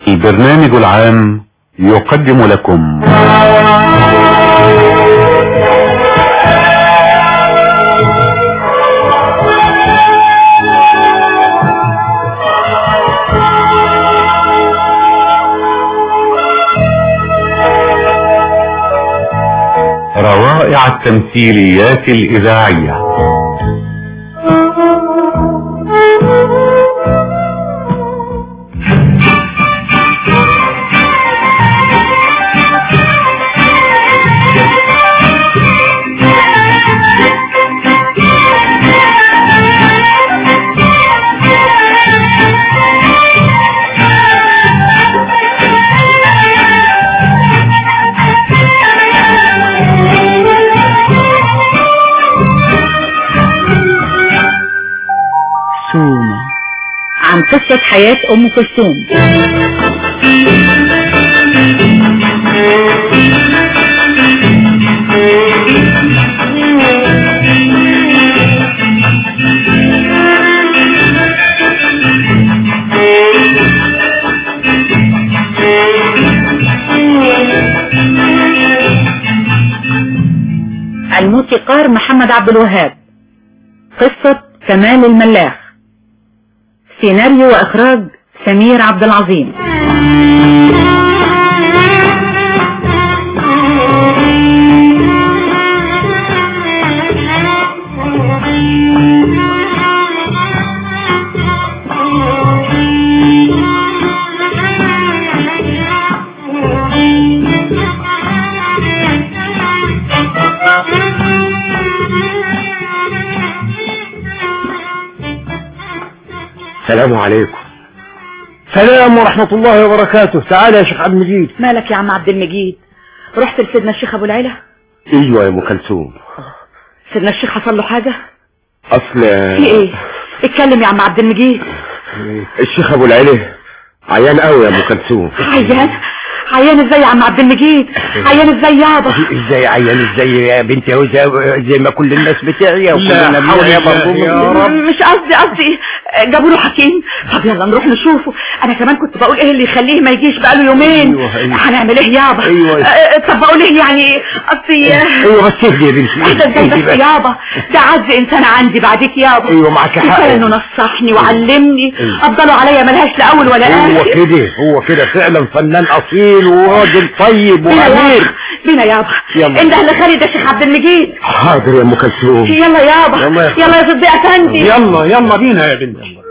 البرنامج العام يقدم لكم روائع التمثيليات الإذاعية سومة عن قصة حياة أم كلثوم الموسيقار محمد عبد الوهاب قصة كمال الملاح سيناريو وإخراج سمير عبد العظيم السلام عليكم سلام ورحمة الله وبركاته تعال يا شيخ عبد المجيد مالك يا عم عبد المجيد رحت لسيدنا الشيخ أبو العلا ايوه يا ام كلثوم سيدنا الشيخ حصل له حاجة اصل في ايه اتكلم يا عم عبد المجيد الشيخ ابو العلي عيان قوي يا ام كلثوم عيان عيان ازاي يا عم عبد المجيد عيان ازاي يابا ازاي عيان ازاي يا بنتي هو زي, زي ما كل الناس بتعيا وكلنا بنعيا برضه م- مش قصدي قصدي جابوا له حكيم طب يلا نروح نشوفه انا كمان كنت بقول ايه اللي يخليه ما يجيش بقاله يومين أيوة، أيوة. هنعمل ايه يابا أيوة. آه، طب بقول ايه يعني قصدي ايوه بس اهدي يا بنتي ايه ده ازاي اهدي بس بس. يابا ده عز انسان عندي بعدك يابا ايوه معاك حق كفايه انه نصحني وعلمني أيوة. افضلوا عليا ملهاش لا اول ولا هو اخر كده هو كده فعلا فنان اصيل وراجل طيب بينا وامير يابا بينا يابا يلا. انت اللي خالد يا شيخ عبد المجيد حاضر يا ام كلثوم يلا يابا يلا يا يلا يا صديق افندي يلا يلا بينا يا بنتي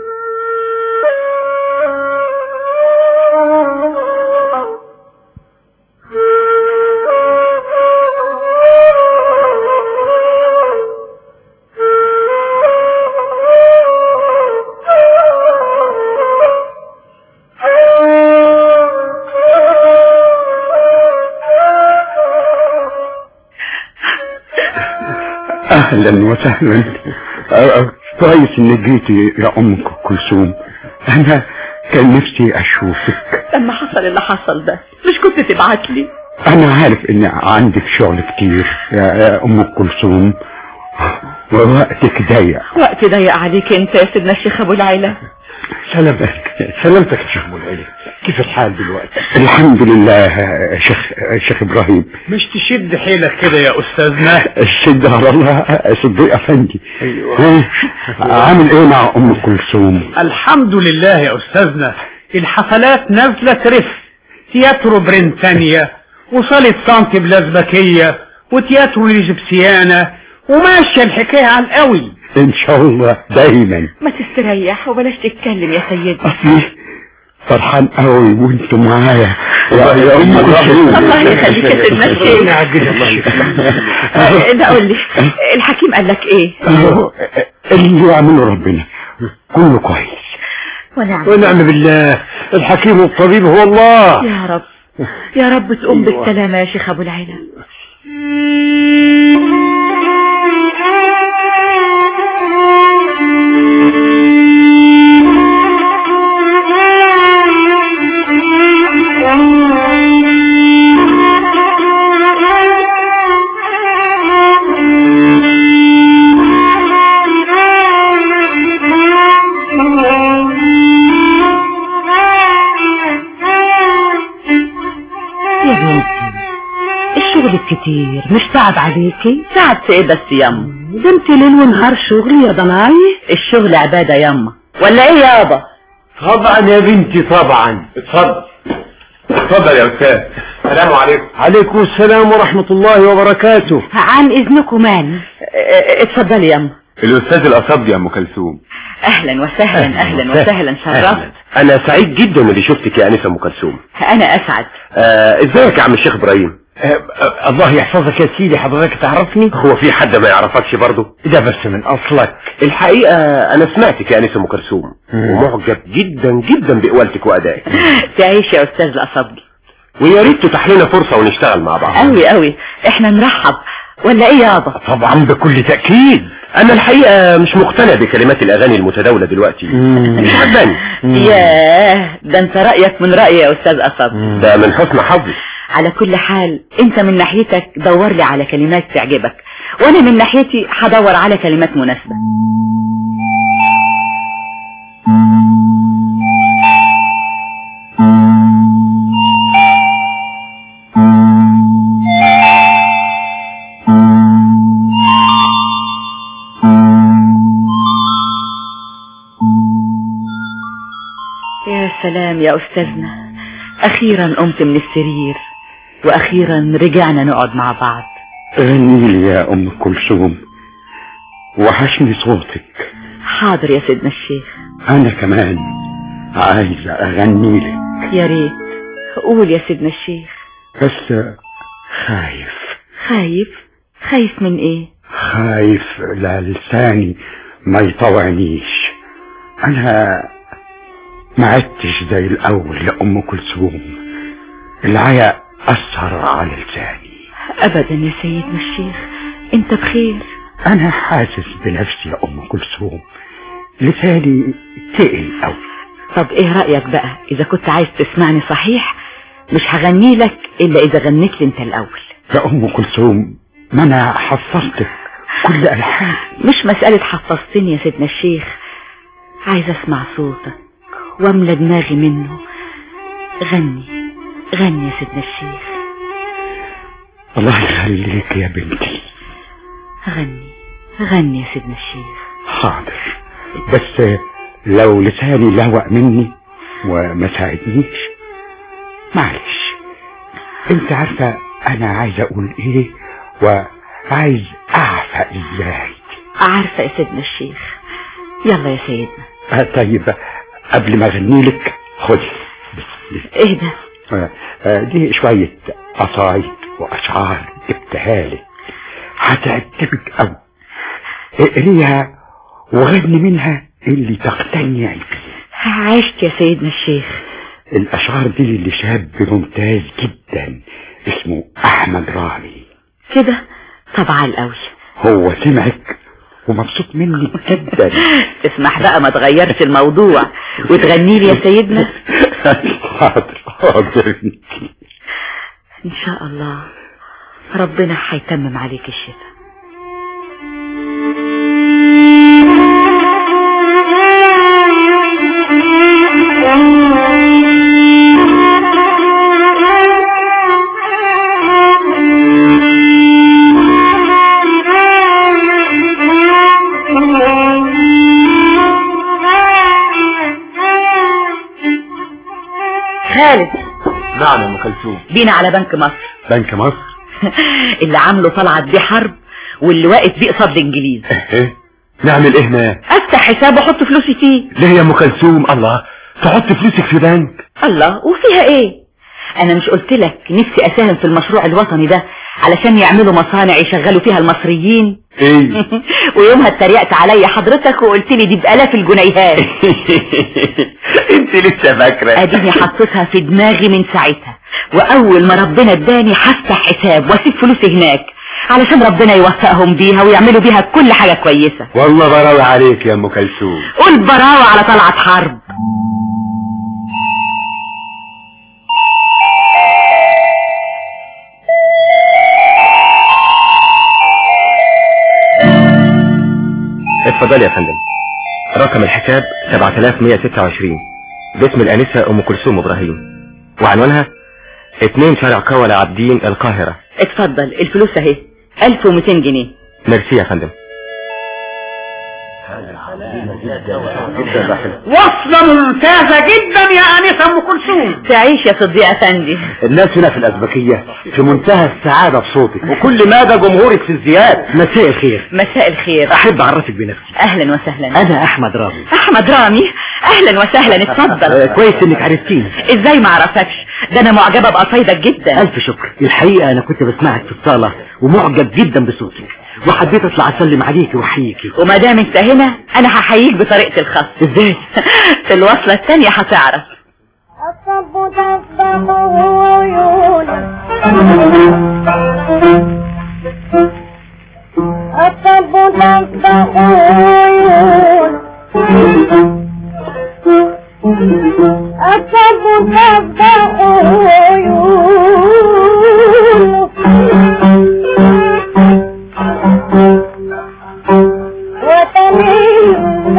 اهلا وسهلا أه، أه، كويس انك جيتي يا ام كلثوم انا كان نفسي اشوفك لما حصل اللي حصل ده مش كنت تبعت لي انا عارف ان عندك شغل كتير يا يا ام كلثوم ووقتك ضيق وقت ضيق عليك انت يا سيدنا الشيخ ابو العلا سلامتك سلامتك يا شيخ ابو العلي كيف الحال دلوقتي الحمد لله يا شيخ يا شيخ ابراهيم مش تشد حيلك كده يا استاذنا الشد على الله صديق افندي أيوة. ها؟ عامل ايه مع ام كلثوم الحمد لله يا استاذنا الحفلات نازله ترف تياترو برنتانيا وصالة سانتي بلازبكية وتياترو الإجبسيانة وماشية الحكاية على القوي ان شاء الله دايما ما تستريح وبلاش تتكلم يا سيدي اصلي فرحان قوي وانتوا معايا يا يا ام كلثوم الله يخليك يا سيدنا الشيخ آه، ده قول لي الحكيم قال لك ايه أهو، اللي يعمله ربنا كله كويس ونعم ونعم بالله الحكيم والطبيب هو الله يا رب يا رب تقوم بالسلامة يا شيخ ابو العلا شغلك كتير مش تعب عليكي تعب في ايه بس ياما ده انت ليل ونهار شغل يا ضناي الشغل عبادة ياما ولا ايه يابا طبعا يا بنتي طبعا اتفضل اتفضل يا استاذ السلام عليكم عليكم السلام ورحمة الله وبركاته عن اذنكم مان اه، اتفضلي ياما الاستاذ الاصابجي يا ام كلثوم اهلا وسهلا اهلا وسهلا شرفت انا سعيد جدا اللي شفتك يا انسه ام كلثوم انا اسعد آه، ازيك يا عم الشيخ ابراهيم الله يحفظك يا سيدي حضرتك تعرفني هو في حد ما يعرفكش برضه ده بس من اصلك الحقيقه انا سمعتك يا انسه ام كلثوم ومعجب جدا جدا بقوالتك وادائك تعيش يا استاذ الاصبجي ويا ريت تتاح لنا فرصه ونشتغل مع بعض قوي قوي احنا نرحب ولا ايه يابا طبعا بكل تاكيد انا الحقيقه مش مقتنع بكلمات الاغاني المتداوله دلوقتي مش عجباني ياه ده انت رأيك من رأيي يا استاذ اصبجي ده من حسن حظي على كل حال انت من ناحيتك دور لي على كلمات تعجبك وانا من ناحيتي هدور على كلمات مناسبة يا سلام يا استاذنا اخيرا قمت من السرير واخيرا رجعنا نقعد مع بعض غني لي يا ام كلثوم وحشني صوتك حاضر يا سيدنا الشيخ انا كمان عايز اغني لك يا ريت قول يا سيدنا الشيخ بس خايف خايف خايف من ايه خايف لا لساني ما يطوعنيش انا ما عدتش زي الاول يا ام كلثوم العيا اثر على لساني ابدا يا سيدنا الشيخ انت بخير انا حاسس بنفسي يا ام كلثوم لساني تقل قوي طب ايه رأيك بقى اذا كنت عايز تسمعني صحيح مش هغني لك الا اذا غنيت لي انت الاول يا ام كلثوم ما انا حفظتك كل الحان مش مسألة حفظتني يا سيدنا الشيخ عايز اسمع صوتك واملى دماغي منه غني غني يا سيدنا الشيخ الله يخليك يا بنتي غني غني يا سيدنا الشيخ حاضر بس لو لساني لهوأ مني وما ساعدنيش معلش انت عارفة انا عايز اقول ايه وعايز اعفى ازاي عارفة يا سيدنا الشيخ يلا يا سيدنا آه، طيب قبل ما اغني لك خدي بس- ايه ده آه، آه، دي شوية قصايد واشعار جبتها لك هتعجبك قوي اقريها وغني منها اللي تقتنعي بيه عشت يا سيدنا الشيخ الاشعار دي لشاب ممتاز جدا اسمه احمد رامي كده طبعا القوي هو سمعك ومبسوط منك جدا اسمح بقى ما تغيرش الموضوع وتغني لي يا سيدنا حاضر حاضر ان شاء الله ربنا هيتمم عليك الشفاء خالد نعم يا ام كلثوم بينا على بنك مصر بنك مصر اللي عامله طلعت بيه حرب واللي واقف بيه قصاد الانجليز ايه نعمل ايه هناك افتح حساب واحط فلوسي فيه ليه يا ام كلثوم الله تحط فلوسك في بنك الله وفيها ايه انا مش قلت لك نفسي اساهم في المشروع الوطني ده علشان يعملوا مصانع يشغلوا فيها المصريين ايه ويومها اتريقت عليا حضرتك وقلت لي دي بالاف الجنيهات انت لسه فاكره اديني حطيتها في دماغي من ساعتها واول ما ربنا اداني هفتح حساب واسيب فلوسي هناك علشان ربنا يوفقهم بيها ويعملوا بيها كل حاجة كويسة والله براوي عليك يا ام كلثوم قول براوة على طلعت حرب اتفضل يا فندم رقم الحساب 7126 باسم الانسه ام كلثوم ابراهيم وعنوانها اتنين شارع كولا عابدين القاهرة اتفضل الفلوس اهي 1200 جنيه ميرسي يا فندم وصلة ممتازة جدا يا أنسة أم كلثوم تعيش يا صديق افندي الناس هنا في الأزبكية في منتهى السعادة بصوتك وكل ماذا جمهورك في ازدياد مساء الخير مساء الخير أحب أعرفك بنفسي اهلا وسهلا أنا أحمد رامي احمد رامي اهلا وسهلا اتفضل كويس إنك عرفتيني ازاي ما اعرفكش ده انا معجبة بقصايدك جدا ألف شكر الحقيقة أنا كنت بسمعك في الصالة ومعجب جدا بصوتك وحبيت أطلع أسلم عليك وأحييكي وما دام انت هنا انا هحييك بطريقتي الخاصة إزاي؟ في الوصلة التانية هتعرف الصب تصبح عيونا الصب تصبح عيونا الصب تصبح عيونا وتميل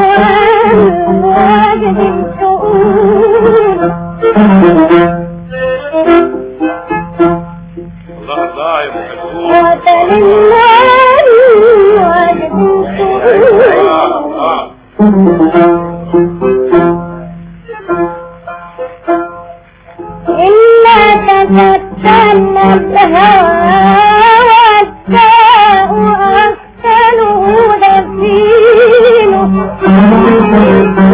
واجد الشؤون وتلله واجد الشؤون إلا تفتن الهوى والساء أسكنه دفينه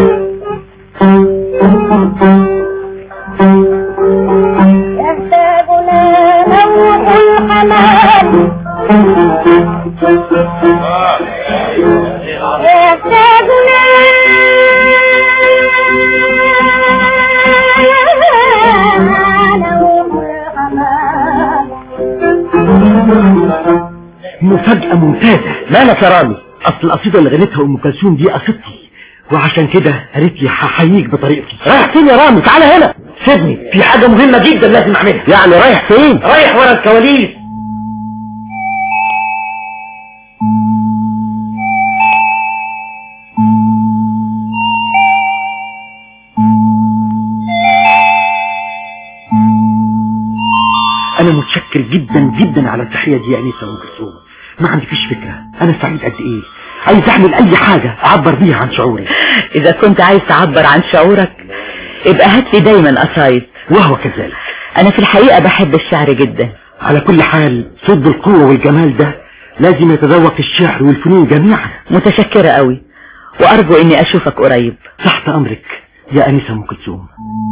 يحتاجنا نوح الحمام يحتاجنا نوح الحمام مفاجأة ممتازة مالك يا رامي أصل القصيدة اللي غنتها أم كلثوم دي قصيدتي وعشان كده قالت لي هحييك بطريقتي رايح فين يا رامي تعالى هنا سيبني في حاجة مهمة جدا لازم أعملها يعني رايح فين رايح ورا الكواليس أنا متشكر جدا جدا على التحية دي يا أنسة أم كلثوم ما عندكيش فكرة أنا سعيد قد إيه عايز أعمل أي حاجة أعبر بيها عن شعوري اذا كنت عايز تعبر عن شعورك يبقى هات لي دايما قصايد وهو كذلك انا في الحقيقة بحب الشعر جدا على كل حال صد القوة والجمال ده لازم يتذوق الشعر والفنون جميعا متشكرة قوي وارجو اني اشوفك قريب تحت أمرك يا أنسة أم كلثوم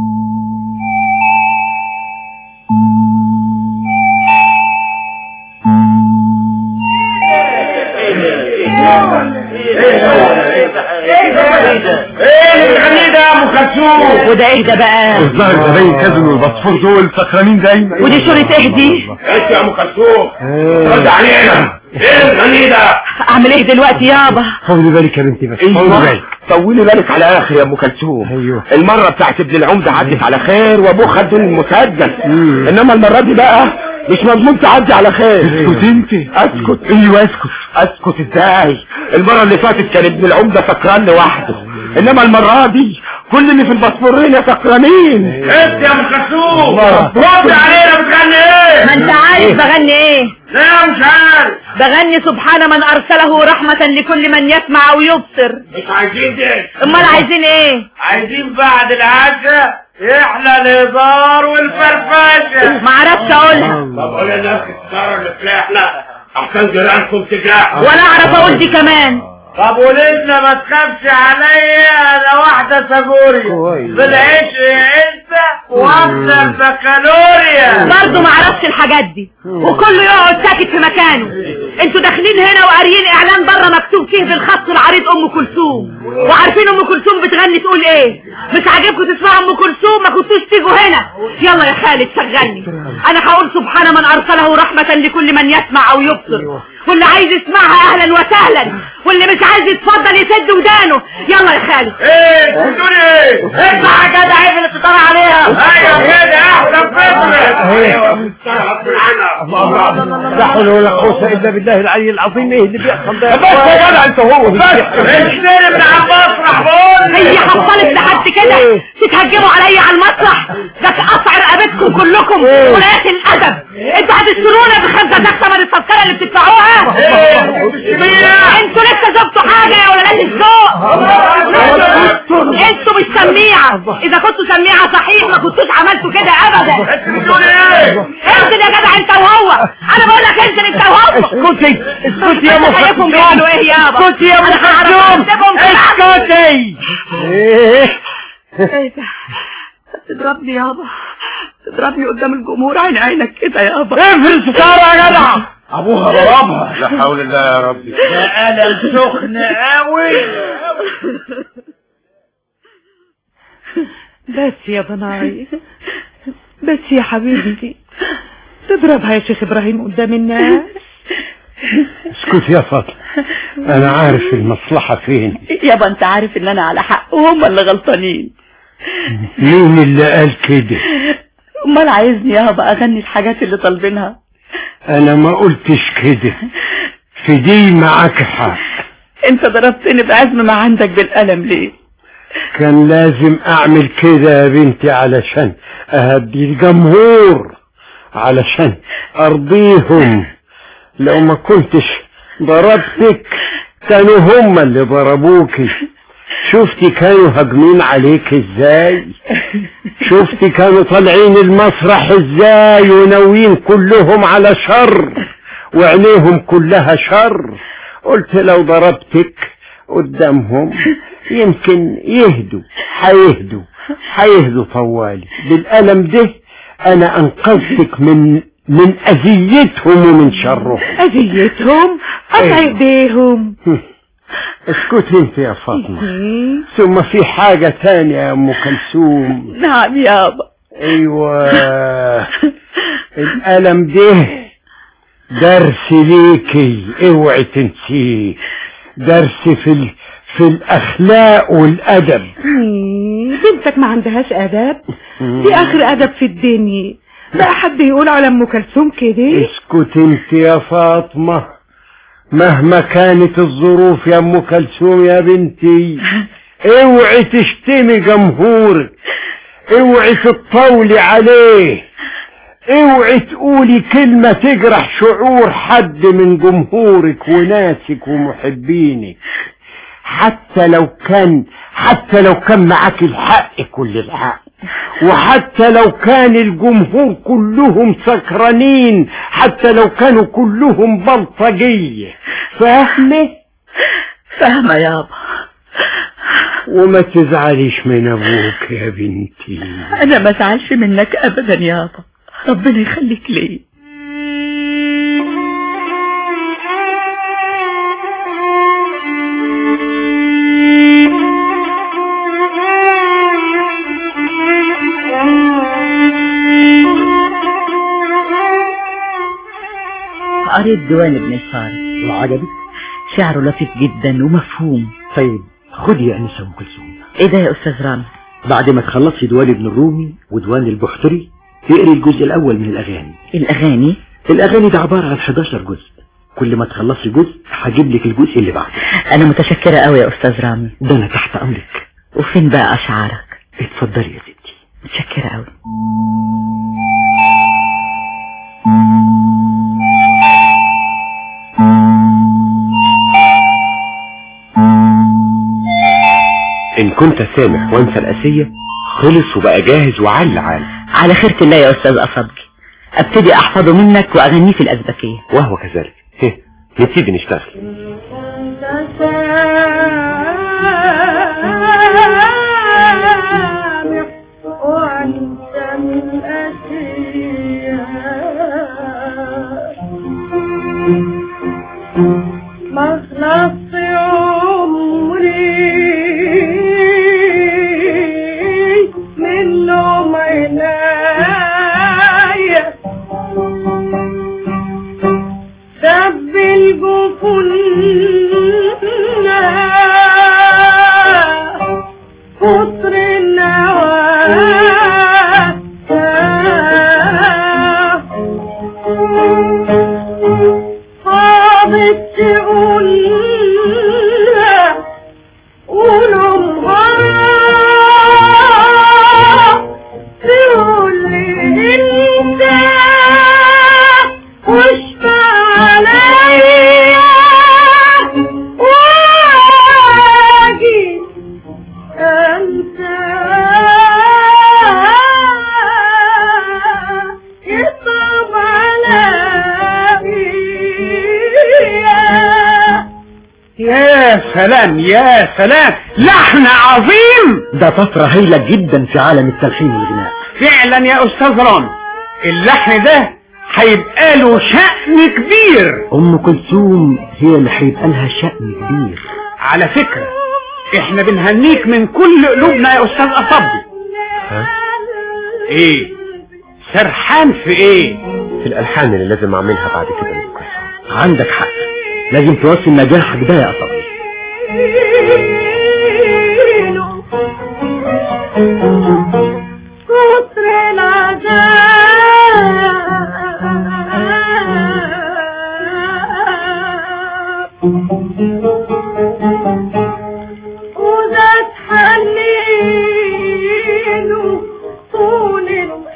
وده ايه ده بقى الظاهر زباين كازن والبصفور دول سكرانين دايما ودي شورة ايه دي انت يا ام كلثوم رد علينا ايه الغني ده اعمل ايه دلوقتي يابا طولي بالك يا بنتي بس طولي بالك طولي بالك على اخر يا ام كلثوم أيوه. المره بتاعت ابن العمده عدت على خير وابوه خد المسجل انما المره دي بقى مش مضمون تعدي على خير اسكت انت اسكت ايوه اسكت اسكت ازاي المره اللي فاتت كان ابن العمده سكران لوحده انما المره دي كل اللي في الباسبورين سكرانين انت يا ام كلثوم رد علينا بتغني ايه ما انت عارف بغني ايه لا مش عارف بغني سبحان من ارسله رحمة لكل من يسمع او يبصر مش عايزين ده امال عايزين ايه عايزين بعد العشاء احنا الهزار والفرفشه ما عرفتش اقولها طب قول لنا السهره اللي طلعنا احسن جيرانكم تجاح ولا اعرف اقول دي كمان طب ولدنا ما تخافش عليا انا واحده سجوريا بالعيش انت واحده البكالوريا برضه ما عرفتش الحاجات دي وكله يقعد ساكت في مكانه انتوا داخلين هنا وقاريين اعلان بره مكتوب فيه بالخط العريض ام كلثوم وعارفين ام كلثوم بتغني تقول ايه مش عاجبكم تسمعوا ام كلثوم ما كنتوش تيجوا هنا يلا يا خالد شغلني انا هقول سبحان من ارسله رحمة لكل من يسمع او يبصر واللي عايز يسمعها اهلا وسهلا واللي مش عايز يتفضل يسد ودانه يلا يا خالد ايه بتقول ايه اسمع يا جدع عيب اللي بتطلع عليها ايوه كده احسن فكره ايوه لا حول ولا قوة إلا بالله العلي العظيم إيه اللي بيحصل ده بس يا جدع انت هو بس اشتري من عباس المسرح بقول هي حصلت لحد كده تتهجموا عليا على المسرح ده تقطع رقبتكم كلكم ولاية الادب انتوا هتشترونا بخمسة تحت من التذكرة اللي بتدفعوها انتوا لسه شفتوا حاجة يا ولاد الذوق انتوا مش سميعة اذا كنتوا سميعة صحيح ما كنتوش عملتوا كده ابدا بتقول ايه انزل يا جدع انت وهو انا بقول لك انزل انت وهو اسكتي اسكتي يا انت شايفهم مخدوم بيعملوا ايه يابا اسكتي يا انا هعرف مخدوم أكتبهم في العقل. اسكتي ايه ايه ده تضربني يابا تضربني قدام الجمهور عين عينك كده يابا اقفل الستارة يا جدع ابوها ضربها لا حول الله يا ربي ده قلم سخن قوي بس يا بناي بس يا حبيبتي تضربها يا شيخ ابراهيم قدام الناس اسكت يا فاطمة انا عارف المصلحة فين يابا انت عارف ان انا على حق وهم اللي غلطانين مين اللي قال كده امال عايزني يابا اغني الحاجات اللي طالبينها انا ما قلتش كده في دي معاك حق انت ضربتني بعزم ما عندك بالقلم ليه كان لازم اعمل كده يا بنتي علشان اهدي الجمهور علشان ارضيهم لو ما كنتش ضربتك كانوا هم اللي ضربوكي شفتي كانوا هاجمين عليك ازاي شفتي كانوا طالعين المسرح ازاي وناويين كلهم على شر وعينيهم كلها شر قلت لو ضربتك قدامهم يمكن يهدوا هيهدوا هيهدوا طوالي بالألم ده أنا أنقذتك من من أذيتهم ومن شرهم اذيتهم قطع أيوة. ايديهم اسكتي انت يا فاطمة ثم في حاجة تانية يا أم كلثوم نعم يابا أيوة الألم ده درس ليكي اوعي تنسيه درس في ال... في الأخلاق والأدب مم، بنتك ما عندهاش ادب دي اخر ادب في الدنيا بقى حد يقول على ام كلثوم كده اسكت انت يا فاطمة مهما كانت الظروف يا ام كلثوم يا بنتي اوعي تشتمي جمهورك اوعي تطولي عليه اوعي تقولي كلمة تجرح شعور حد من جمهورك وناسك ومحبينك حتى لو كان حتى لو كان معاك الحق كل الحق وحتى لو كان الجمهور كلهم سكرانين حتى لو كانوا كلهم بلطجية فاهمة فاهمة يابا وما تزعليش من ابوك يا بنتي انا ما ازعلش منك ابدا يابا ربنا يخليك لي قريت ديوان ابن الفارس وعجبك شعره لطيف جدا ومفهوم طيب خدي يا انسه ام كلثوم ايه ده يا استاذ رامي بعد ما تخلصي ديوان ابن الرومي وديوان البحتري اقري الجزء الاول من الاغاني الاغاني الاغاني ده عباره عن 11 جزء كل ما تخلصي جزء هجيب لك الجزء اللي بعده انا متشكرة قوي يا استاذ رامي ده انا تحت امرك وفين بقى اشعارك اتفضلي يا ستي متشكرة قوي ان كنت سامح وانسى الاسية خلص وبقى جاهز وعل عال على خيرة الله يا استاذ اصبجي ابتدي احفظه منك واغنيه في الازبكية وهو كذلك هه، نبتدي نشتغل سامح وانت الأشياء مخلص عمري منهم عناية دب الجفن قطر النواه صابت تقول قولوا سلام يا سلام لحن عظيم ده طفرة هايلة جدا في عالم التلحين والغناء فعلا يا استاذ رامي اللحن ده هيبقى له شأن كبير ام كلثوم هي اللي هيبقى لها شأن كبير على فكرة احنا بنهنيك من كل قلوبنا يا استاذ اصبي ايه سرحان في ايه في الالحان اللي لازم اعملها بعد كده لأم كلثوم عندك حق لازم توصل نجاحك ده يا صبري كتر العذاب وده تحليله طول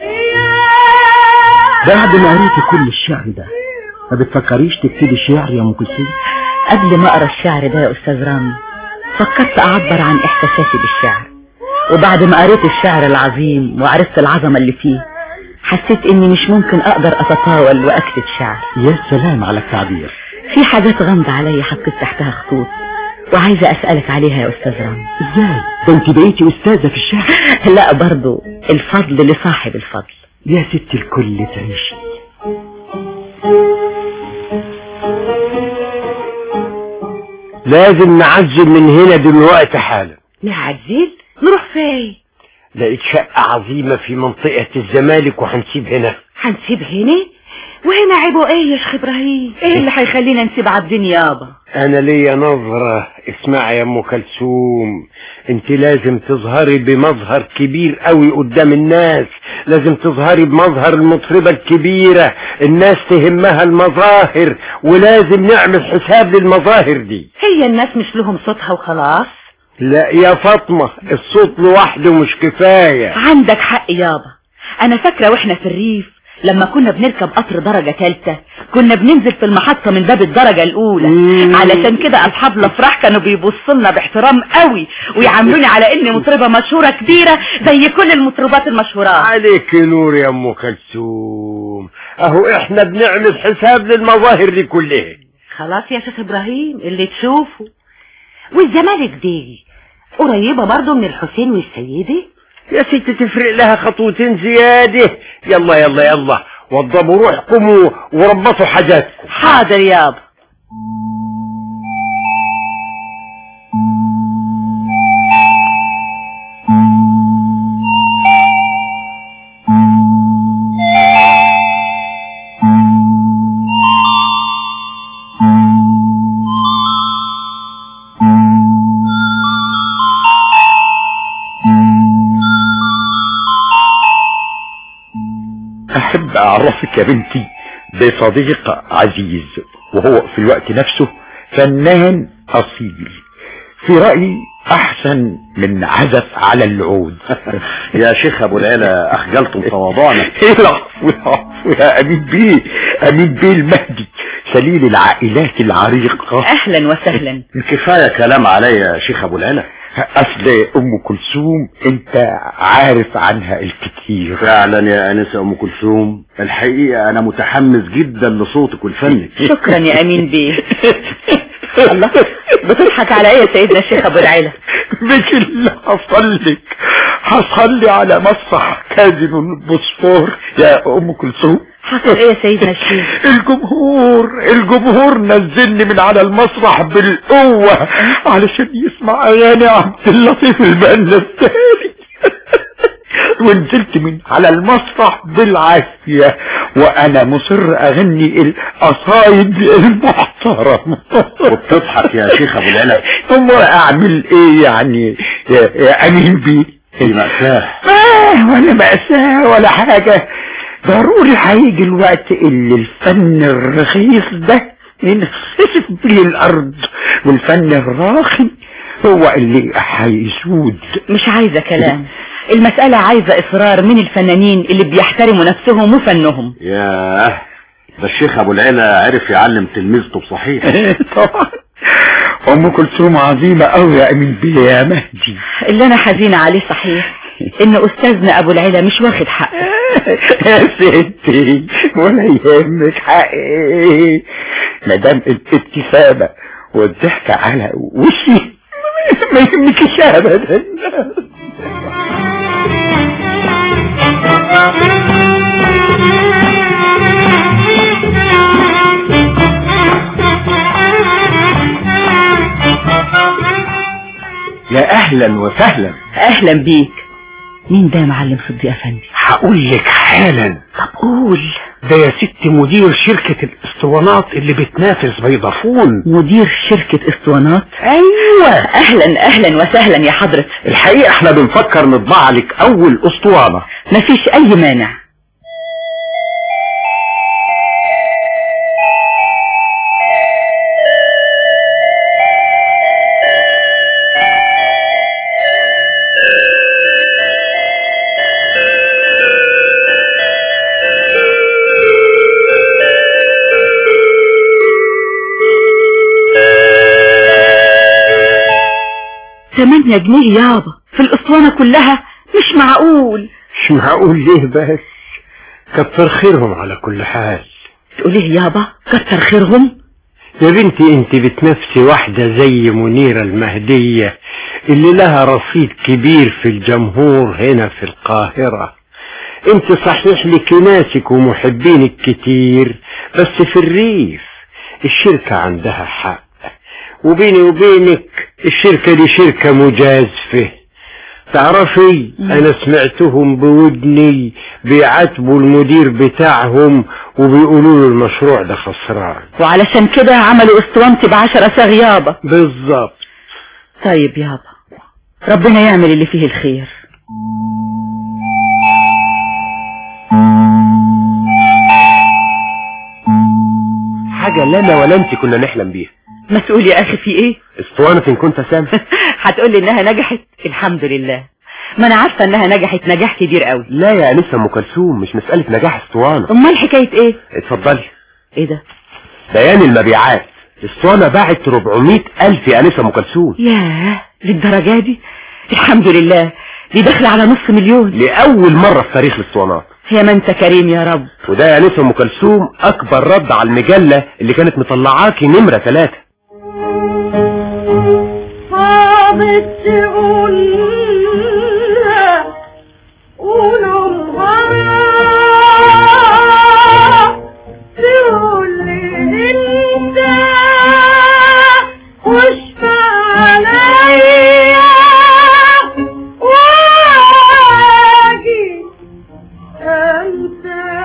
الغياب بعد ما قريتي كل الشعر ده ما بتفكريش تكتبي شعر يا ام كلثوم قبل ما اقرا الشعر ده يا استاذ رامي فكرت اعبر عن احساساتي بالشعر وبعد ما قريت الشعر العظيم وعرفت العظمة اللي فيه حسيت اني مش ممكن اقدر اتطاول واكتب شعر يا سلام على التعبير في حاجات غامضة عليا حطيت تحتها خطوط وعايزة اسألك عليها يا استاذ رامي ازاي ده انت بقيتي استاذة في الشعر لا برضو الفضل لصاحب الفضل يا ست الكل تعيشي لازم نعزل من هنا دلوقتي حالا نعزل نروح فين لقيت شقة عظيمة في منطقة الزمالك وهنسيب هنا هنسيب هنا وهنا عيبه ايه يا شيخ ابراهيم ايه اللي هيخلينا نسيب عبدين يابا انا ليا نظرة اسمعي يا ام كلثوم انت لازم تظهري بمظهر كبير قوي قدام الناس لازم تظهري بمظهر المطربة الكبيرة الناس تهمها المظاهر ولازم نعمل حساب للمظاهر دي هي الناس مش لهم صوتها وخلاص لا يا فاطمة الصوت لوحده مش كفاية عندك حق يابا انا فاكرة واحنا في الريف لما كنا بنركب قطر درجة ثالثة كنا بننزل في المحطة من باب الدرجة الأولى مم. علشان كده أصحاب الأفراح كانوا بيبصوا لنا باحترام قوي ويعاملوني على إني مطربة مشهورة كبيرة زي كل المطربات المشهورات عليك نور يا ام كلثوم اهو احنا بنعمل حساب للمظاهر دي كلها خلاص يا شيخ إبراهيم اللي تشوفه والزمالك دي قريبة برضه من الحسين والسيدة يا ست تفرق لها خطوتين زيادة يلا يلا يلا وضبوا روحكم و- وربطوا حاجاتكم حاضر يابا أحب أعرفك يا بنتي بصديق عزيز وهو في الوقت نفسه فنان أصيل في رأيي أحسن من عزف على العود يا شيخ ابو العلا اخجلتم تواضعنا إيه العفو العفو يا أمين بيه أمين بيه المهدي سليل العائلات العريقة أهلا وسهلا كفايه كلام عليا يا شيخ ابو العلا أصل أم كلثوم أنت عارف عنها الكثير فعلا يا انسه ام كلثوم الحقيقه انا متحمس جدا لصوتك ولفنك شكرا يا أمين بيه الله بتضحك على ايه يا سيدنا الشيخ ابو العلا مش اللي حصل لك حصل لي على مسرح كازينو البوسفور يا ام كلثوم حصل ايه يا سيدنا الشيخ الجمهور الجمهور نزلني من على المسرح بالقوة علشان يسمع اغاني عبد اللطيف البنا الثاني ونزلت من على المسرح بالعافية وانا مصر اغني القصايد المحترمة وبتضحك يا شيخ ابو العلا ثم اعمل ايه يعني يا, يا امين بيه دي مأساة آه ولا مأساة ولا حاجة ضروري هيجي الوقت اللي الفن الرخيص ده ينخسف بيه الأرض والفن الراقي هو اللي هيسود مش عايزة كلام المسألة عايزة إصرار من الفنانين اللي بيحترموا نفسهم وفنهم ياه ده الشيخ ابو العلا عرف يعلم تلميذته بصحيح طبعا أم كلثوم عظيمة أوي يا أمين بيه يا مهدي اللي أنا حزينة عليه صحيح إن أستاذنا أبو العلا مش واخد حقه يا ستي ولا يهمك حقي مادام الابتسامة والضحك على وشي ما يهمكش ابدا يا اهلا وسهلا اهلا بيك مين ده يا معلم صديق افندي هقول لك حالا طب قول ده يا ست مدير شركة الاسطوانات اللي بتنافس بيضافون مدير شركة اسطوانات ايوه اهلا اهلا وسهلا يا حضرة الحقيقة احنا بنفكر نطبع لك اول اسطوانة مفيش اي مانع تمانية جنيه يابا في الاسطوانة كلها مش معقول مش معقول ليه بس كتر خيرهم على كل حال تقوليه يابا كتر خيرهم يا بنتي انت بتنافسي واحدة زي منيرة المهدية اللي لها رصيد كبير في الجمهور هنا في القاهرة انت صحيح لك ناسك ومحبينك كتير بس في الريف الشركة عندها حق وبيني وبينك الشركة دي شركة مجازفة تعرفي انا سمعتهم بودني بيعاتبوا المدير بتاعهم وبيقولوا له المشروع ده خسران وعلشان كده عملوا اسطوانتي بعشرة ساغ يابا بالظبط طيب يابا ربنا يعمل اللي فيه الخير حاجة لا انا ولا انت كنا نحلم بيها مسؤول يا اخي في ايه اسطوانة إن كنت سامع هتقولي انها نجحت الحمد لله ما انا عارفة انها نجحت نجاح كبير قوي لا يا انسة ام كلثوم مش مسألة نجاح اسطوانة امال حكاية ايه اتفضلي ايه ده بيان المبيعات الاسطوانة باعت 400 الف يا انسة ام كلثوم ياه للدرجة دي الحمد لله دي داخلة على نص مليون لأول مرة في تاريخ الاسطوانات يا ما انت كريم يا رب وده يا انسة ام كلثوم اكبر رد على المجلة اللي كانت مطلعاكي نمرة ثلاثة صعب تقولها قولها تقول لي انت واشفع عليا واجي انت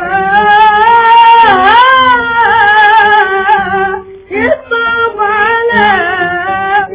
يصعب عليا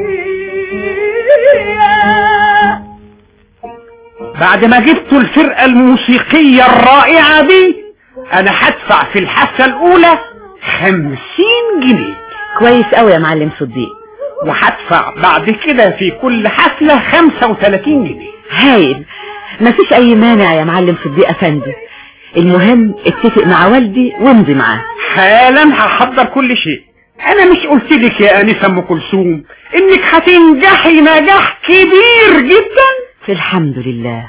بعد ما جبتوا الفرقة الموسيقية الرائعة دي انا هدفع في الحفلة الاولى خمسين جنيه كويس قوي يا معلم صديق وهدفع بعد كده في كل حفلة خمسة وثلاثين جنيه هايل مفيش اي مانع يا معلم صديق افندي المهم اتفق مع والدي وامضي معاه حالا هحضر كل شيء انا مش قلت لك يا انسة ام كلثوم انك هتنجحي نجاح كبير جدا الحمد لله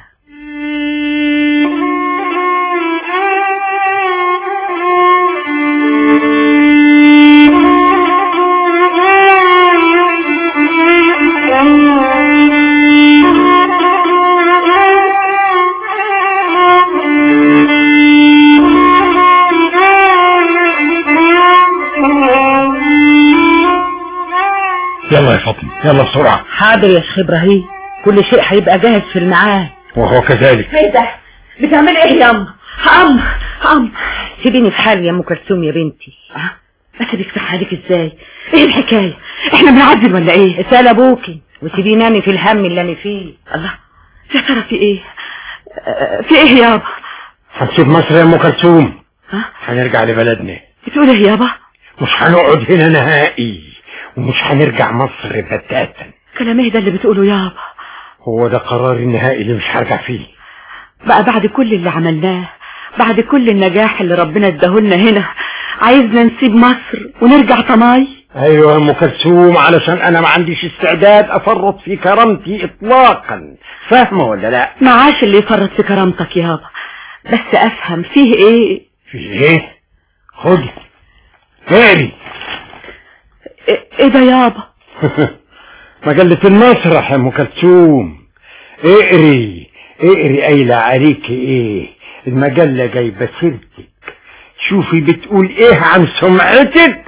يلا يا فاطمة يلا بسرعة حاضر يا شيخ ابراهيم كل شيء هيبقى جاهز في الميعاد وهو كذلك ايه ده بتعمل ايه يا ام ام ام سيبيني في حالي يا ام كلثوم يا بنتي اه اسيبك في حالك ازاي ايه الحكايه احنا بنعدل ولا ايه اسال ابوكي وسيبيني انامي في الهم اللي انا فيه الله يا ترى في ايه اه، في ايه يابا هنسيب مصر يا ام كلثوم ها هنرجع لبلدنا بتقول ايه يابا مش هنقعد هنا نهائي ومش هنرجع مصر بتاتا كلام ايه ده اللي بتقوله يابا هو ده قرار النهائي اللي مش هرجع فيه بقى بعد كل اللي عملناه بعد كل النجاح اللي ربنا اداهولنا هنا عايزنا نسيب مصر ونرجع طناي ايوه يا ام كلثوم علشان انا ما عنديش استعداد افرط في كرامتي اطلاقا فاهمه ولا لا معاش اللي يفرط في كرامتك يابا بس افهم فيه ايه في ايه خدي تاني ايه إيه ده يابا مجلة المسرح يا ام كلثوم اقري اقري قايلة عليكي ايه المجلة جايبة سيرتك شوفي بتقول ايه عن سمعتك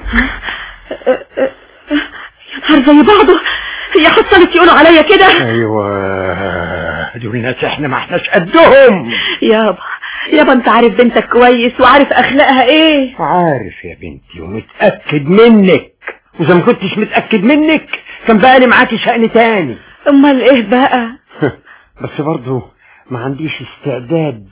يا نهار زي بعضه هي حصلت يقولوا عليا كده ايوه دول ناس احنا ما احناش قدهم يابا يابا انت عارف بنتك كويس وعارف اخلاقها ايه عارف يا بنتي ومتأكد منك واذا ما كنتش متأكد منك كان بقى لي معاكي شأن تاني امال ايه بقى بس برضو ما عنديش استعداد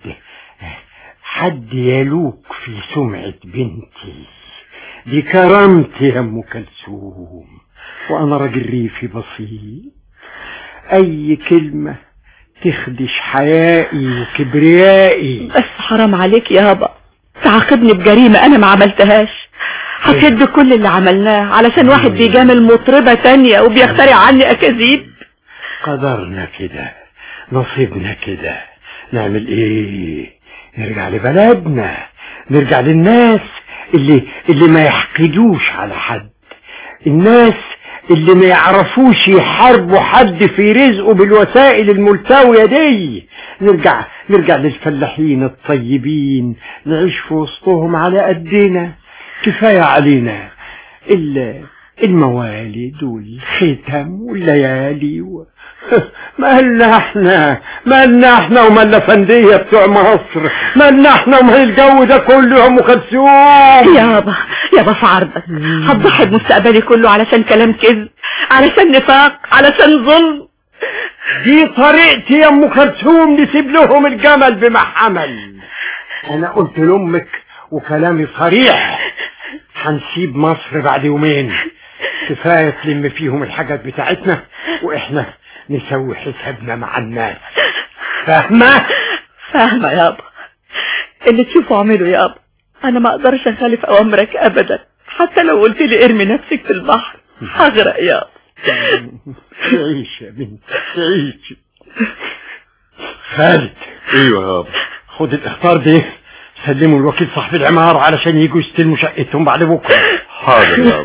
حد يلوك في سمعة بنتي دي كرامتي يا ام كلثوم وانا راجل ريفي بسيط اي كلمة تخدش حيائي وكبريائي بس حرام عليك يابا تعاقبني بجريمة انا ما عملتهاش هتهد كل اللي عملناه علشان واحد بيجامل مطربة تانية وبيخترع عني اكاذيب قدرنا كده نصيبنا كده نعمل ايه نرجع لبلدنا نرجع للناس اللي اللي ما يحقدوش على حد الناس اللي ما يعرفوش يحاربوا حد في رزقه بالوسائل الملتوية دي نرجع نرجع للفلاحين الطيبين نعيش في وسطهم على قدنا كفاية علينا ال- الموالد والختم والليالي و... مالنا احنا مالنا احنا ومالنا فندية بتوع مصر مالنا احنا ومال الجو ده كله يا ام كلثوم يابا يابا في عرضك هتضحي بمستقبلي كله علشان كلام كذب علشان نفاق علشان ظلم دي طريقتي يا ام كلثوم نسيب لهم الجمل بما حمل انا قلت لامك وكلامي صريح هنسيب مصر بعد يومين كفايه تلم فيهم الحاجات بتاعتنا واحنا نسوي حسابنا مع الناس فاهمه فاهمة يابا اللي تشوفه اعمله يابا انا ما اقدرش اخالف اوامرك ابدا حتى لو قلت لي ارمي نفسك في البحر هغرق يابا تعيش يا بنت تعيش خالد ايوه يابا خد الاخطار دي سلموا الوكيل صاحب العمارة علشان يجوا يستلموا شقتهم بعد بكره حاضر يابا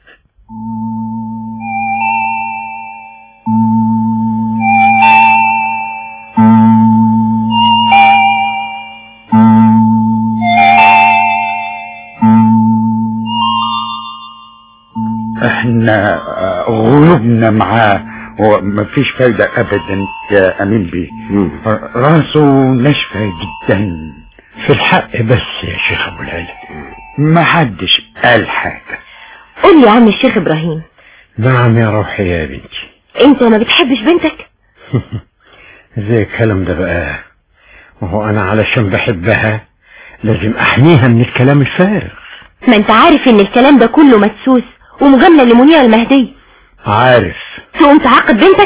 احنا آه، غلوبنا معاه ومفيش فايدة ابدا يا امين بيه راسه ناشفة جدا في الحق بس يا شيخ ابو العلا ما حدش قال حاجة قول لي يا عم الشيخ ابراهيم نعم يا روحي يا بنتي انت ما بتحبش بنتك زي الكلام ده بقى وهو انا علشان بحبها لازم احميها من الكلام الفارغ ما انت عارف ان الكلام ده كله مدسوس ومجاملة لمنير المهدي عارف تقوم تعاقب بنتك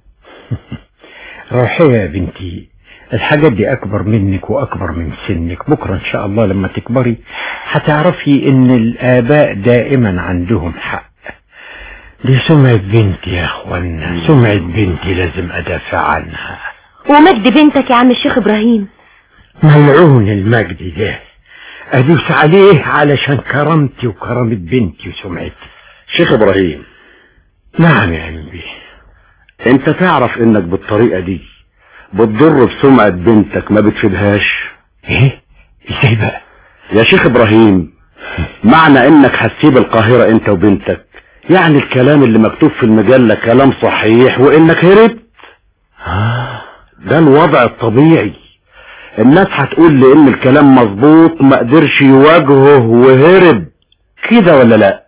روحي يا بنتي الحاجات دي اكبر منك واكبر من سنك بكرة ان شاء الله لما تكبري هتعرفي ان الاباء دائما عندهم حق دي سمعة بنتي يا اخوانا سمعة بنتي لازم ادافع عنها ومجد بنتك يا عم الشيخ ابراهيم ملعون المجد ده ادوس عليه علشان كرامتي وكرامة بنتي وسمعتي شيخ ابراهيم نعم يا عم بيه انت تعرف انك بالطريقة دي بتضر بسمعة بنتك ما بتفيدهاش ايه ازاي بقى يا شيخ ابراهيم معنى انك هتسيب القاهرة انت وبنتك يعني الكلام اللي مكتوب في المجلة كلام صحيح وانك هربت ده الوضع الطبيعي الناس هتقول لي ان الكلام مظبوط ما قدرش يواجهه وهرب كده ولا لا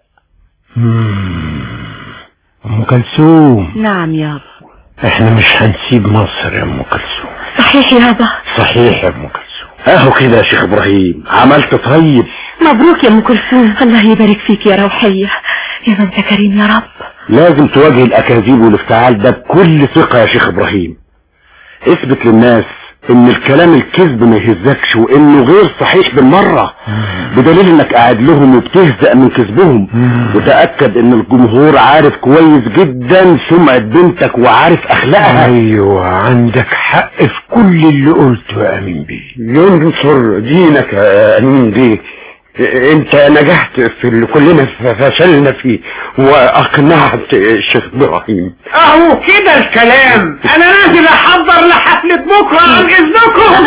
ام كلثوم نعم يابا احنا مش هنسيب مصر يا ام كلثوم صحيح يابا صحيح يا ام كلثوم اهو كده يا شيخ ابراهيم عملت طيب مبروك يا ام كلثوم الله يبارك فيك يا روحية يا ما انت كريم يا رب لازم تواجه الاكاذيب والافتعال ده بكل ثقة يا شيخ ابراهيم اثبت للناس ان الكلام الكذب ما يهزكش وانه غير صحيح بالمرة بدليل انك قاعد لهم وبتهزأ من كذبهم وتأكد ان الجمهور عارف كويس جدا سمعة بنتك وعارف اخلاقها ايوه عندك حق في كل اللي قلته يا امين بيه ينصر دينك يا امين بيه انت نجحت في اللي كلنا فشلنا فيه واقنعت الشيخ ابراهيم اهو كده الكلام انا نازل احضر لحفلة بكرة عن اذنكم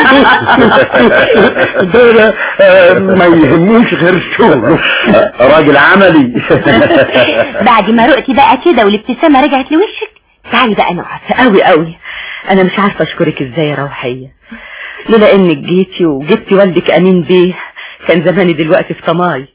ده آه، ما يهموش غير شغله راجل عملي بعد ما رؤتي بقى كده والابتسامة رجعت لوشك تعالي بقى نقعد قوي قوي انا مش عارفه اشكرك ازاي يا روحيه لولا انك جيتي وجبتي والدك امين بيه كان زماني دلوقتي في طماي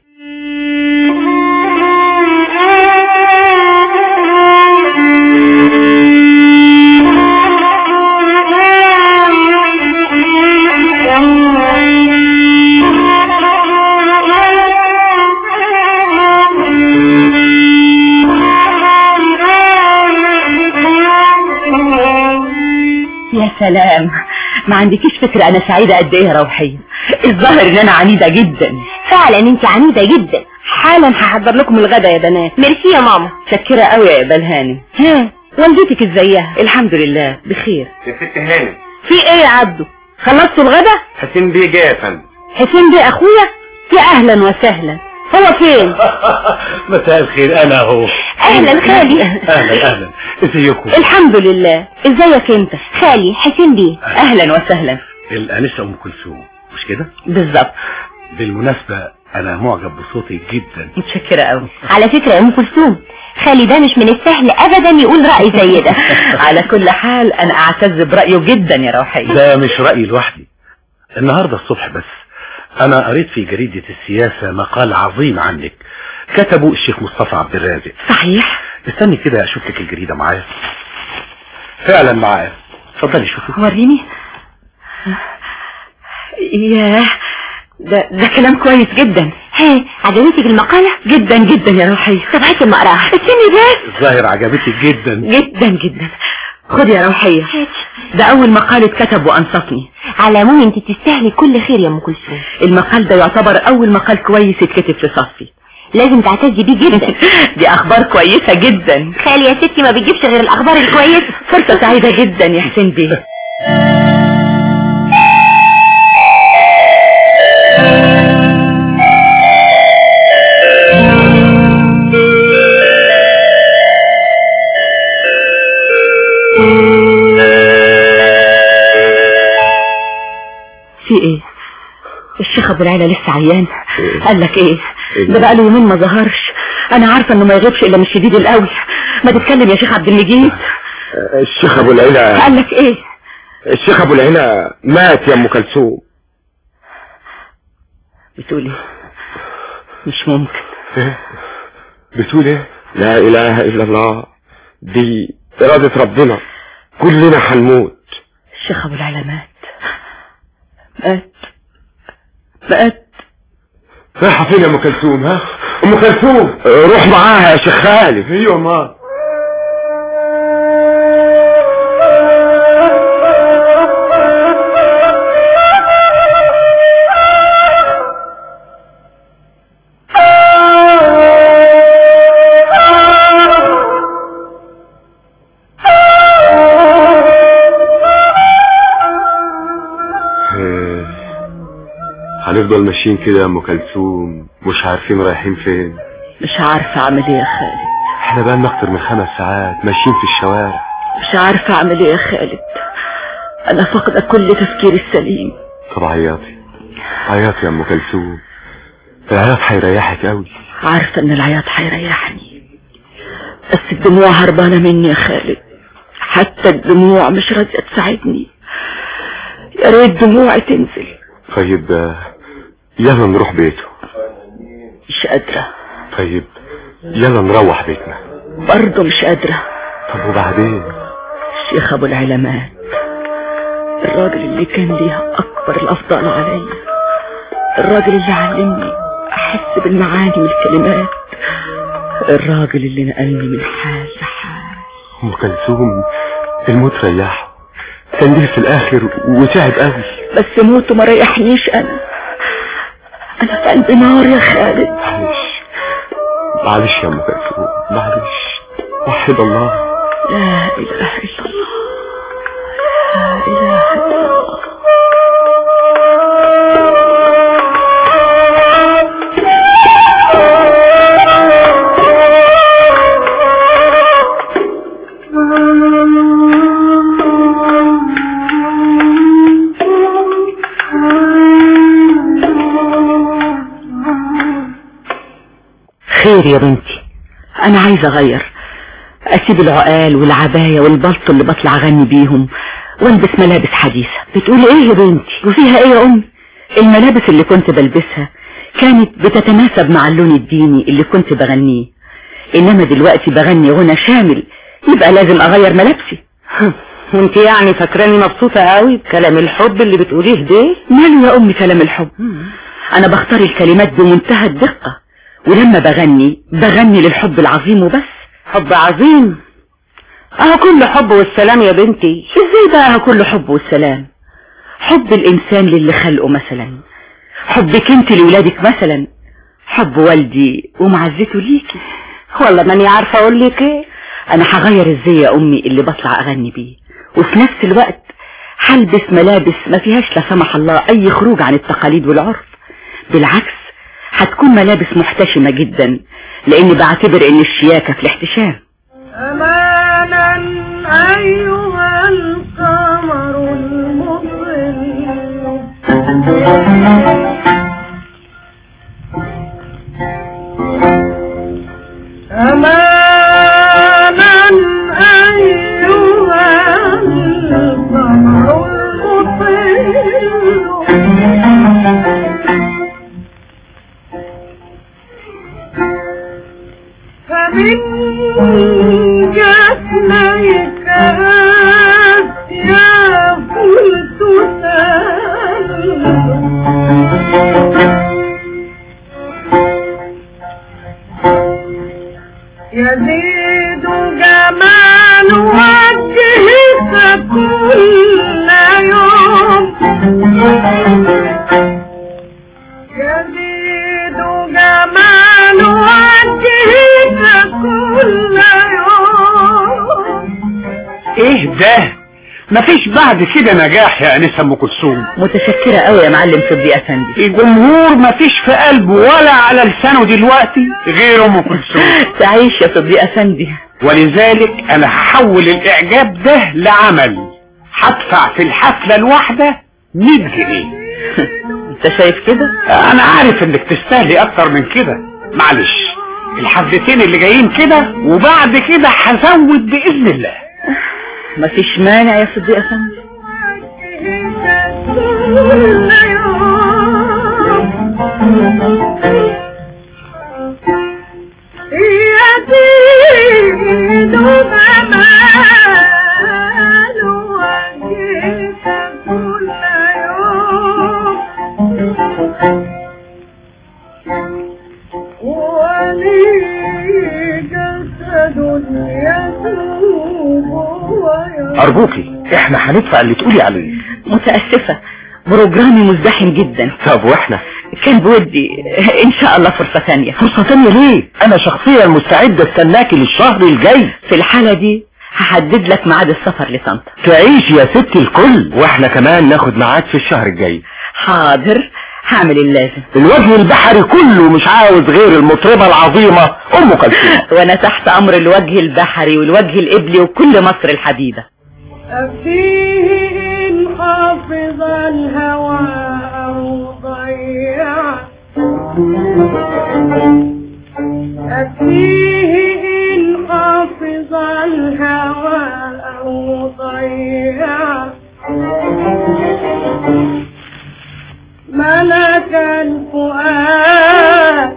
يا سلام ما عندكيش فكرة انا سعيدة قد ايه يا روحية الظاهر ان انا عنيدة جدا فعلا انت عنيدة جدا حالا هحضر لكم الغدا يا بنات ميرسي يا ماما شكرة قوي يا اقبال هانم ها والدتك ازيها الحمد لله بخير يا ست هانم في ايه يا عبده خلصتوا الغدا حسين بيه جه يا فندم حسين بيه اخويا يا اهلا وسهلا هو فين مساء الخير انا اهو اهلا خالي اهلا اهلا ازيكم الحمد لله ازيك انت خالي حسين بيه اهلا وسهلا الانسه ام كلثوم مش كده بالظبط بالمناسبه انا معجب بصوتك جدا متشكرة قوي على فكرة يا ام كلثوم خالي ده مش من السهل ابدا يقول رأي زي ده على كل حال انا اعتز برأيه جدا يا روحية ده مش رايي لوحدي النهارده الصبح بس انا قريت في جريده السياسه مقال عظيم عنك كتبه الشيخ مصطفى عبد الرازق صحيح استني كده اشوف لك الجريده معايا فعلا معايا اتفضلي شوفي وريني ياه ده ده كلام كويس جدا ها عجبتك المقالة جدا جدا يا روحية طب هاتي اما اقراها استني بس الظاهر عجبتك جدا جدا جدا خد يا روحية ده اول مقال اتكتب وانصفني على العموم انت تستاهلي كل خير يا ام كلثوم المقال ده يعتبر اول مقال كويس اتكتب في صفي لازم تعتزي بيه جدا دي اخبار كويسة جدا خالي يا ستي ما بتجيبش غير الاخبار الكويسة فرصة سعيدة جدا يا حسين بيه في ايه الشيخ ابو العلا لسه عيان قال لك ايه ده بقى له يومين ما ظهرش انا عارفه انه ما يغيبش الا من الشديد القوي ما تتكلم يا شيخ عبد المجيد الشيخ ابو العلا قال لك ايه الشيخ ابو العلا مات يا ام كلثوم بتقول ايه مش ممكن بتقول ايه لا اله الا الله دي ارادة ربنا كلنا هنموت الشيخ ابو العلا مات مات مات رايحة فين يا ام كلثوم ها ام كلثوم روح معاها يا شيخ خالد ايوه ما هنفضل ماشيين كده يا ام كلثوم مش عارفين رايحين فين مش عارفه اعمل ايه يا خالد احنا بقالنا اكتر من خمس ساعات ماشيين في الشوارع مش عارفه اعمل ايه يا خالد انا فاقده كل تفكيري السليم طب عياطي عياطي يا ام كلثوم العياط هيريحك قوي عارفه ان العياط هيريحني بس الدموع هربانه مني يا خالد حتى الدموع مش راضيه تساعدني يا ريت دموعي تنزل طيب آه، يلا نروح بيته مش قادره طيب يلا نروح بيتنا برضه مش قادره طب وبعدين الشيخ ابو العلمات الراجل اللي كان ليه اكبر الافضال عليا الراجل اللي علمني احس بالمعاني والكلمات الراجل اللي نقلني من حال لحال ام كلثوم الموت ريحه كان جه في الاخر وتعب قوي بس موته ما ريحنيش انا انا في قلبي نار يا خالد معلش معلش يا ام كلثوم معلش وحد الله لا اله الا الله لا اله الا الله خير يا بنتي انا عايزة اغير اسيب العقال والعباية والبلطو اللي بطلع اغني بيهم والبس ملابس حديثة بتقولي ايه يا بنتي وفيها ايه يا امي الملابس اللي كنت بلبسها كانت بتتناسب مع اللون الديني اللي كنت بغنيه انما دلوقتي بغني غنى شامل يبقى لازم اغير ملابسي وانت يعني فاكراني مبسوطة قوي بكلام الحب اللي بتقوليه ده ماله يا امي كلام الحب انا بختار الكلمات بمنتهى الدقة ولما بغني بغني للحب العظيم وبس حب عظيم اه كل حب والسلام يا بنتي ازاي بقى كل حب والسلام حب الانسان للي خلقه مثلا حبك انت لولادك مثلا حب والدي ومعزته ليكي والله ماني عارفه اقول لك ايه انا هغير ازاي يا امي اللي بطلع اغني بيه وفي نفس الوقت هلبس ملابس ما فيهاش لا سمح الله اي خروج عن التقاليد والعرف بالعكس هتكون ملابس محتشمة جدا لاني بعتبر ان الشياكة في الاحتشام أمانا أيها القمر المضل أمانا أيها القمر المضل فمن جفنيك يا قلت يزيد جمال وجهك كل يوم يزيد جمال وجهك كل يوم ايه ده مفيش بعد كده نجاح يا انسه ام كلثوم متشكرة قوي يا معلم صديق افندي الجمهور مفيش في قلبه ولا على لسانه دلوقتي غير ام كلثوم تعيش يا صديق افندي ولذلك انا هحول الاعجاب ده لعمل هدفع في الحفلة الواحدة 100 جنيه انت شايف كده انا عارف انك تستاهلي اكتر من كده معلش الحفلتين اللي جايين كده وبعد كده هزود باذن الله مفيش مانع يا صديق افندي كل يوم يزيد جمال وجهك كل يوم ولي جسد يذوب ويرى ارجوكي احنا هندفع اللي تقولي عليه متأسفة بروجرامي مزدحم جدا طب واحنا كان بودي ان شاء الله فرصة ثانية فرصة تانية ليه انا شخصيا مستعد استناكي للشهر الجاي في الحالة دي هحدد لك ميعاد السفر لطنطا تعيش يا ست الكل واحنا كمان ناخد ميعاد في الشهر الجاي حاضر هعمل اللازم الوجه البحري كله مش عاوز غير المطربة العظيمة ام كلثوم وانا تحت امر الوجه البحري والوجه القبلي وكل مصر الحبيبة أفيه إن حافظ الهوى أو ضيع أفيه إن حافظ الهوى أو ضيع ملك الفؤاد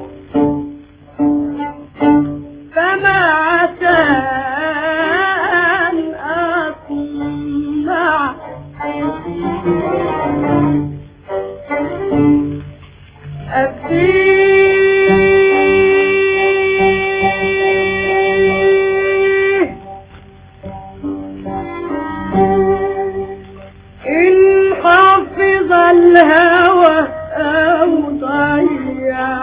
فما عسى أن أطمع أبديه إن حفظ الهوى أو ضيع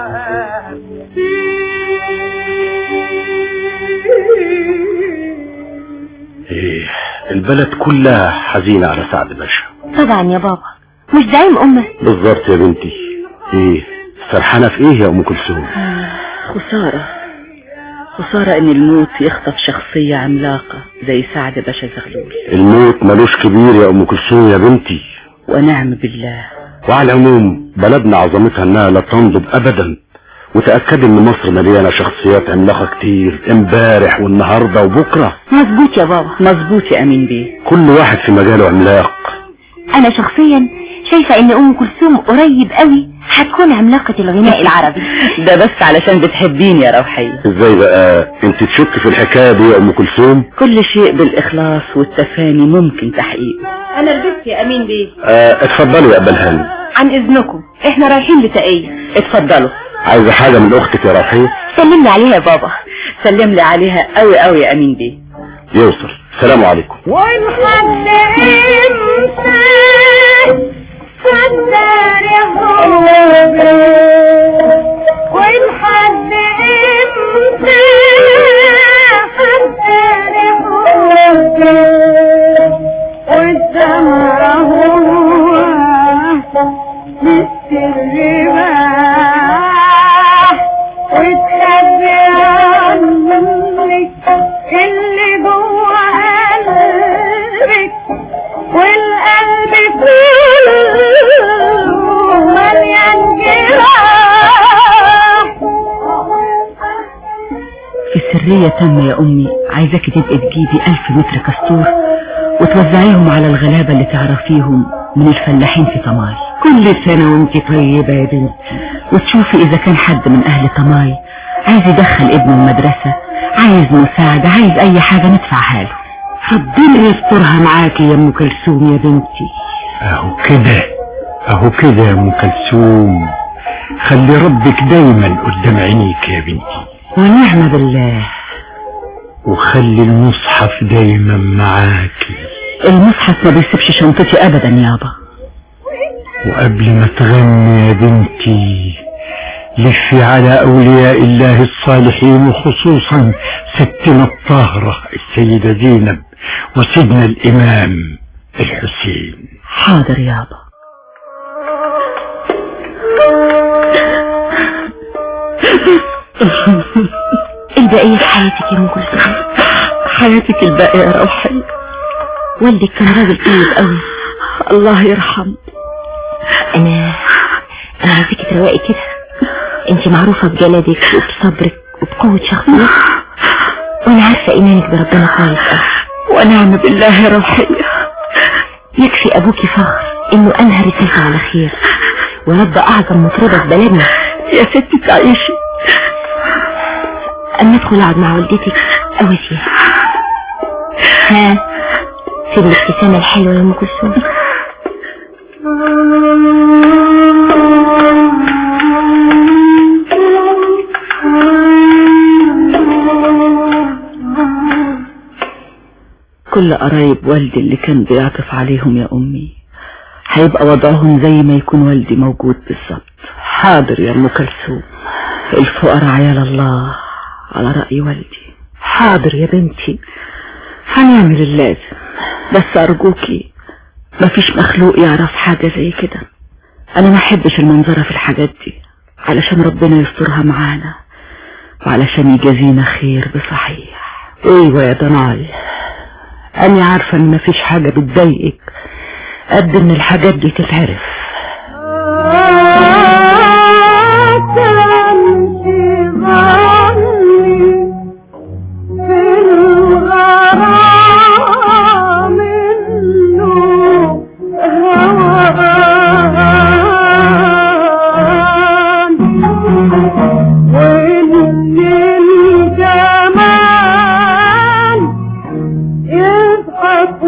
ايه البلد كلها حزينة على سعد باشا طبعا يا بابا مش دايم امه بالظبط يا بنتي ايه فرحانة في ايه يا ام كلثوم خسارة خسارة ان الموت يخطف شخصية عملاقة زي سعد باشا زغلول الموت ملوش كبير يا ام كلثوم يا بنتي ونعم بالله وعلى العموم بلدنا عظمتها انها لا تنضب ابدا وتأكد ان مصر مليانة شخصيات عملاقة كتير امبارح والنهاردة وبكرة مظبوط يا بابا مظبوط يا امين بيه كل واحد في مجاله عملاق انا شخصيا شايفة ان ام كلثوم قريب قوي هتكون عملاقة الغناء العربي ده بس علشان بتحبيني يا روحية ازاي بقى انت تشك في الحكاية دي يا ام كلثوم كل شيء بالاخلاص والتفاني ممكن تحقيقه انا لبست يا امين بيه آه اتفضلي يا بلهان عن اذنكم احنا رايحين لتقية اتفضلوا عايزة حاجة من اختك يا روحية سلم لي عليها يا بابا سلم لي عليها قوي قوي يا امين بيه يوصل السلام عليكم ولحد امتى صدر يا حبي ولحد امتى صدر يا حبي والدمع هو بالسر باح وتخبي عنك اللي جوه قلبك والقلب كله مليان جراح في سرية تامة يا امي عايزاكي تبقي تجيبي الف متر كستور وتوزعيهم على الغلابة اللي تعرفيهم من الفلاحين في طماي كل سنة وانت طيبة يا بنتي وتشوفي اذا كان حد من اهل طماي عايز يدخل ابنه المدرسة عايز مساعدة عايز اي حاجة ندفعها له ربنا يسترها معاكي يا ام كلثوم يا بنتي اهو كده اهو كده يا ام كلثوم خلي ربك دايما قدام عينيك يا بنتي ونعم بالله وخلي المصحف دايما معاكي المصحف ما بيسيبش شنطتي ابدا يابا وقبل ما تغني يا بنتي لفي على أولياء الله الصالحين وخصوصا ستنا الطاهرة السيدة زينب وسيدنا الإمام الحسين حاضر يابا البقية في حياتك يا ام كلثوم حياتك الباقية يا روحي والدك كان راجل طيب قوي الله يرحم انا انا عايزاكي تروقي كده انت معروفة بجلدك وبصبرك وبقوة شخصيتك وانا عارفة ايمانك بربنا كويس قوي ونعم بالله يا روحي يكفي ابوكي فخر انه انهى رسالته على خير ورد اعظم مطربة في بلدنا يا ستي تعيشي اما ادخل اقعد مع والدتك اواسيها ها سيب الابتسامة الحلوة يا ام كلثوم كل قرايب والدي اللي كان بيعطف عليهم يا امي هيبقى وضعهم زي ما يكون والدي موجود بالظبط حاضر يا ام كلثوم الفقراء عيال الله على رأي والدي حاضر يا بنتي هنعمل اللازم بس ارجوكي مفيش مخلوق يعرف حاجة زي كده انا ما احبش المنظرة في الحاجات دي علشان ربنا يسترها معانا وعلشان يجازينا خير بصحيح ايوه يا ضناي انا عارفة ان مفيش حاجة بتضايقك قد ان الحاجات دي تتعرف تمشي ظني في الغرام منه هوان وإن الجمال يضحك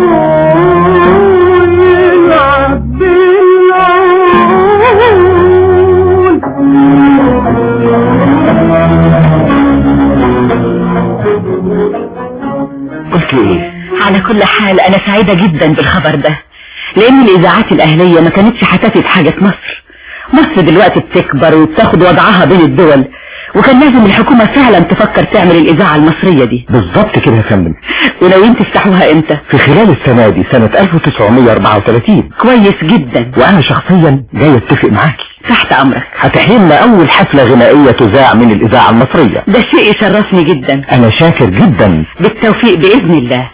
ويلعب قلت ايه على كل حال انا سعيدة جدا بالخبر ده لان الاذاعات الاهلية ما كانتش هتفيد حاجة في مصر مصر دلوقتي بتكبر وبتاخد وضعها بين الدول وكان لازم الحكومة فعلا تفكر تعمل الاذاعة المصرية دي بالظبط كده يا فندم وناويين تفتحوها امتى في خلال السنة دي سنة 1934 كويس جدا وانا شخصيا جاي اتفق معاكي تحت امرك هتحيلنا اول حفلة غنائية تذاع من الاذاعة المصرية ده شيء يشرفني جدا انا شاكر جدا بالتوفيق باذن الله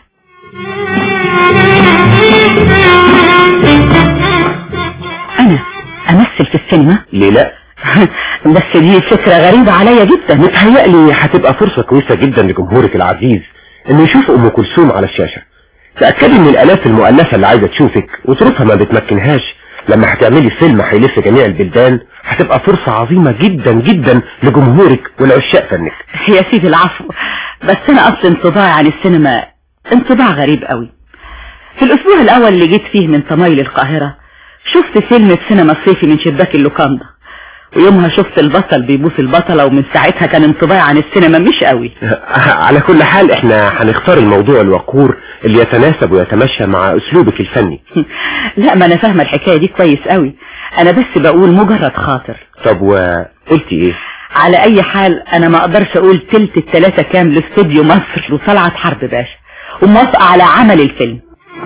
انا امثل في السينما ليه لا بس دي فكرة غريبة عليا جدا متهيألي هتبقى فرصة كويسة جدا لجمهورك العزيز انه يشوف ام كلثوم على الشاشة تأكدي من الالاف المؤلفة اللي عايزة تشوفك وظروفها ما بتمكنهاش لما هتعملي فيلم هيلف جميع البلدان هتبقى فرصة عظيمة جدا جدا لجمهورك والعشاق فنك يا سيدي العفو بس انا اصل انطباعي عن السينما انطباع غريب قوي في الاسبوع الاول اللي جيت فيه من طمايل القاهرة شفت فيلم السينما الصيفي من شباك اللوكاندا ويومها شفت البطل بيبوس البطلة ومن ساعتها كان انطباعي عن السينما مش قوي على كل حال احنا هنختار الموضوع الوقور اللي يتناسب ويتمشى مع اسلوبك الفني لا ما انا فاهمة الحكاية دي كويس قوي انا بس بقول مجرد خاطر طب وقلتي ايه على اي حال انا ما اقدرش اقول تلت التلاتة كام لاستوديو مصر وطلعت حرب باشا وموافقة على عمل الفيلم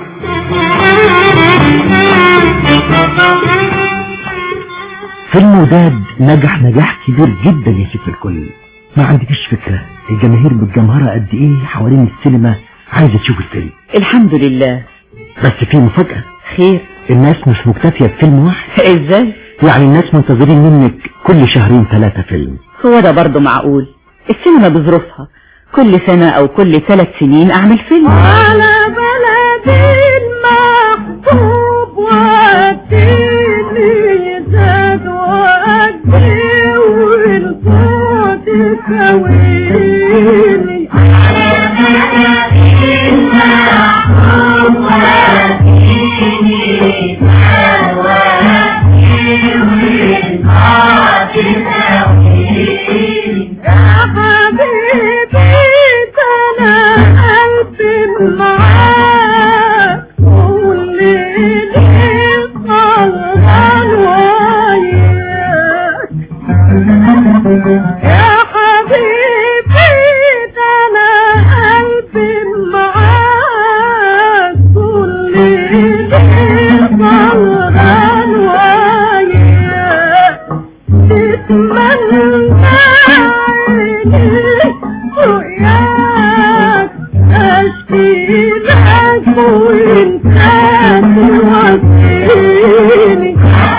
فيلم وداد نجح نجاح كبير جدا يا ست الكل ما عندكش فكرة الجماهير متجمهرة قد ايه حوالين السينما عايزة تشوف الفيلم الحمد لله بس في مفاجأة خير الناس مش مكتفية بفيلم واحد ازاي يعني الناس منتظرين منك كل شهرين ثلاثة فيلم هو ده برضه معقول السينما بظروفها كل سنة او كل ثلاث سنين اعمل فيلم على بلدي المحبوب واديني زاد وادي والصوت كويني على بلدي المحبوب واديني زاد وادي والصوت كويني يا حبيبي انا قلبي معاك والليل سهران وياك يا حبيبي انا قلبي معاك والليل سهران وياك تتمنى وياك اشكي لك وانت تواسيني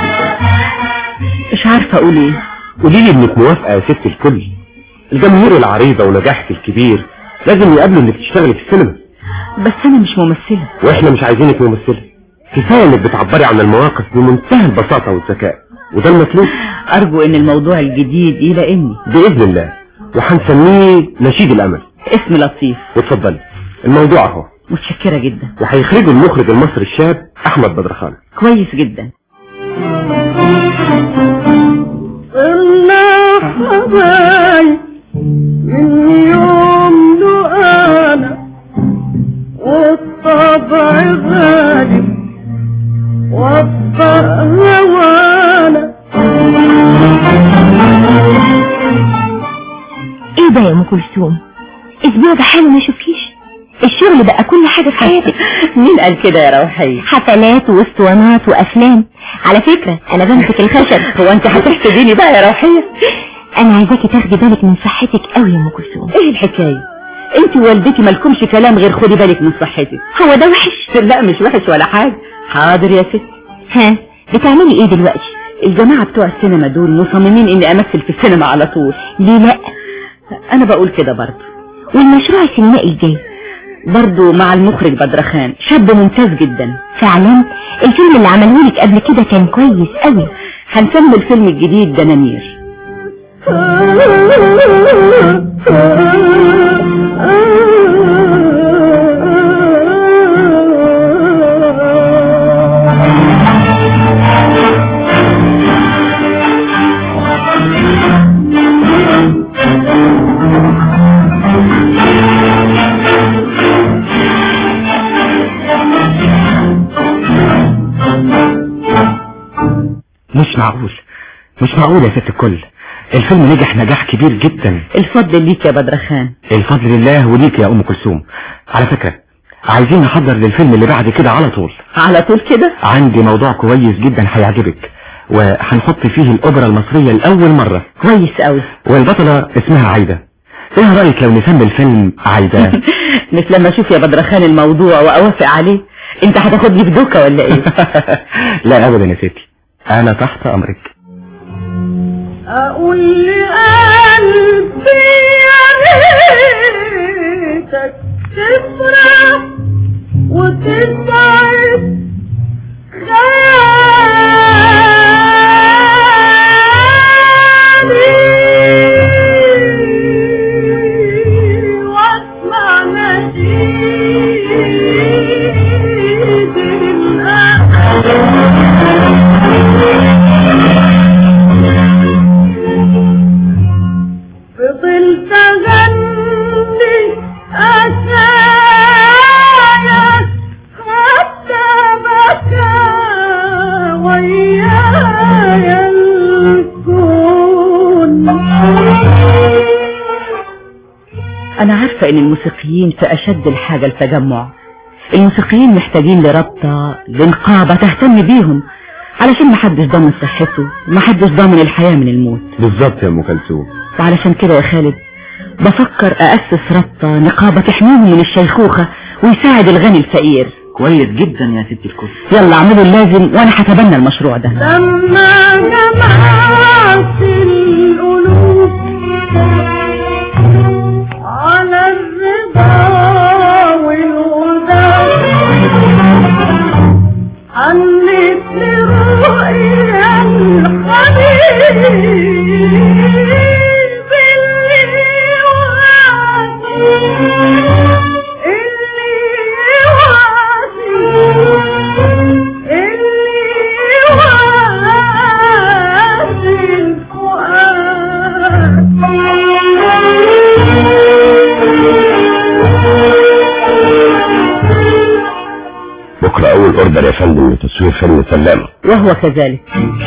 مش عارفة اقول ايه قولي لي انك موافقة يا ست الكل الجماهير العريضة ونجاحك الكبير لازم يقابلوا انك تشتغلي في السينما بس انا مش ممثلة واحنا مش عايزينك ممثلة كفاية انك بتعبري عن المواقف بمنتهى البساطة والذكاء وده المطلوب ارجو ان الموضوع الجديد يلاقيني بإذن الله وهنسميه نشيد الأمل اسم لطيف واتفضلي الموضوع اهو متشكرة جدا وهيخرجه المخرج المصري الشاب أحمد بدرخان كويس جدا صرنا حبايب من يوم انا والطبع غالي والطبع هوانا ايه ده يا ام كلثوم اسبوع بحاله ما شوفيش الشغل بقى كل حاجة في حياتك مين قال كده يا روحية حفلات واسطوانات وافلام على فكرة انا بمسك الخشب هو انت هتحسديني بقى يا روحية انا عايزاكي تاخدي بالك من صحتك قوي يا ام كلثوم ايه الحكاية انت ووالدتي مالكمش كلام غير خدي بالك من صحتك هو ده وحش لا مش وحش ولا حاجة حاضر يا ست ها بتعملي ايه دلوقتي الجماعة بتوع السينما دول مصممين اني امثل في السينما على طول ليه لا انا بقول كده برضه والمشروع السينمائي الجاي برضه مع المخرج بدرخان شاب ممتاز جدا فعلا الفيلم اللي عملهولك قبل كده كان كويس قوي هنسمي الفيلم الجديد دنانير مش معقول مش معقول يا ست الكل الفيلم نجح نجاح كبير جدا الفضل ليك يا بدرخان الفضل لله وليك يا ام كلثوم على فكرة عايزين نحضر للفيلم اللي بعد كده على طول على طول كده عندي موضوع كويس جدا هيعجبك وهنحط فيه الأوبرا المصرية لأول مرة كويس قوي والبطلة اسمها عايدة ايه رأيك لو نسمي الفيلم عايدة مش لما اشوف يا بدرخان الموضوع واوافق عليه انت هتاخدني بدوكة ولا ايه لا ابدا يا ستي انا تحت امرك اقول لقلبي يا ريتك تفرح وتسعد خالي واسمع نشيد فضلت اغني اشايا حتى بكى وياي الكون انا عارفة ان الموسيقيين في اشد الحاجة التجمع الموسيقيين محتاجين لرابطة لنقابة تهتم بيهم علشان محدش ضامن صحته ومحدش ضامن الحياة من الموت بالظبط يا ام كلثوم وعلشان كده يا خالد بفكر أأسس رابطة نقابة تحميهم من الشيخوخة ويساعد الغني الفقير كويس جدا يا ست الكل يلا اعملوا اللازم وانا هتبنى المشروع ده لما جمعت القلوب على الرضا والهدى حنيت لرؤيا الحبيب اللي وعدني اللي وعدني اللي وعدني الفؤاد بكره اول اوردر يا فندم لتصوير فيلم سلامه وهو كذلك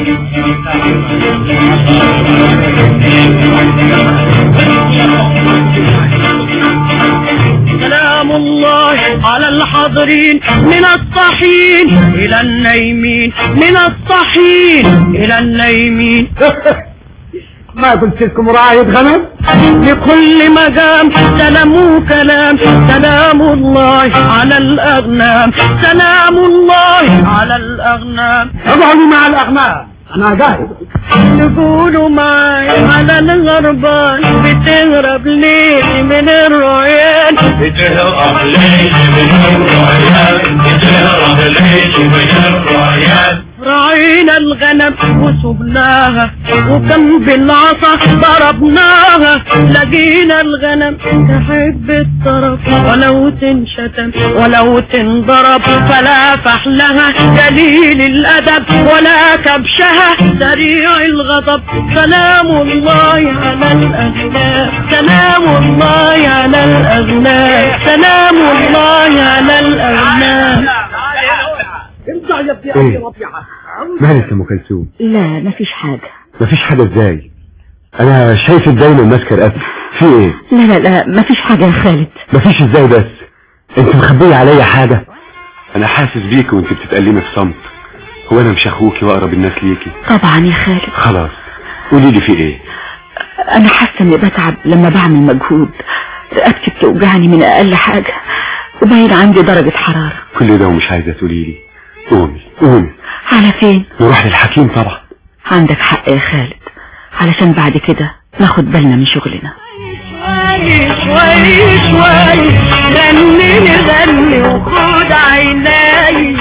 سلام الله على الحاضرين من الصحين إلى النايمين من الصحين إلى النايمين ما قلت لكم راعي غنم لكل مقام سلام وكلام سلام الله على الأغنام سلام الله على الأغنام اقعدوا مع الاغنام انا جاهز تقولوا معي على الغربان بتهرب ليه من الريان بتهرب ليش من الرعيان بتهرب ليش من الرعيان راعينا الغنم وسبناها وكم بالعصا ضربناها لقينا الغنم تحب الطرف ولو تنشتم ولو تنضرب فلا فحلها دليل الأدب ولا كبشها سريع الغضب سلام الله على الأغنام سلام الله على الأغنام سلام الله على الأغنام ارجع يا ابني ابي ربيعه مالك يا ام كلثوم لا مفيش حاجة مفيش حاجه ازاي انا شايفك دايما ماسكه رقبتي في ايه لا لا لا مفيش حاجة يا خالد مفيش ازاي بس انت مخبيه عليا حاجه انا حاسس بيكي وانت بتتألمي في صمت هو انا مش اخوكي واقرب الناس ليكي طبعا يا خالد خلاص قولي لي في ايه انا حاسة اني بتعب لما بعمل مجهود رقبتي بتوجعني من اقل حاجة وباين عندي درجة حرارة كل ده ومش عايزه تقولي لي قومي قومي على فين نروح للحكيم طبعا عندك حق يا خالد علشان بعد كده ناخد بالنا من شغلنا شوي شوي شوي غني غني وخد عيناي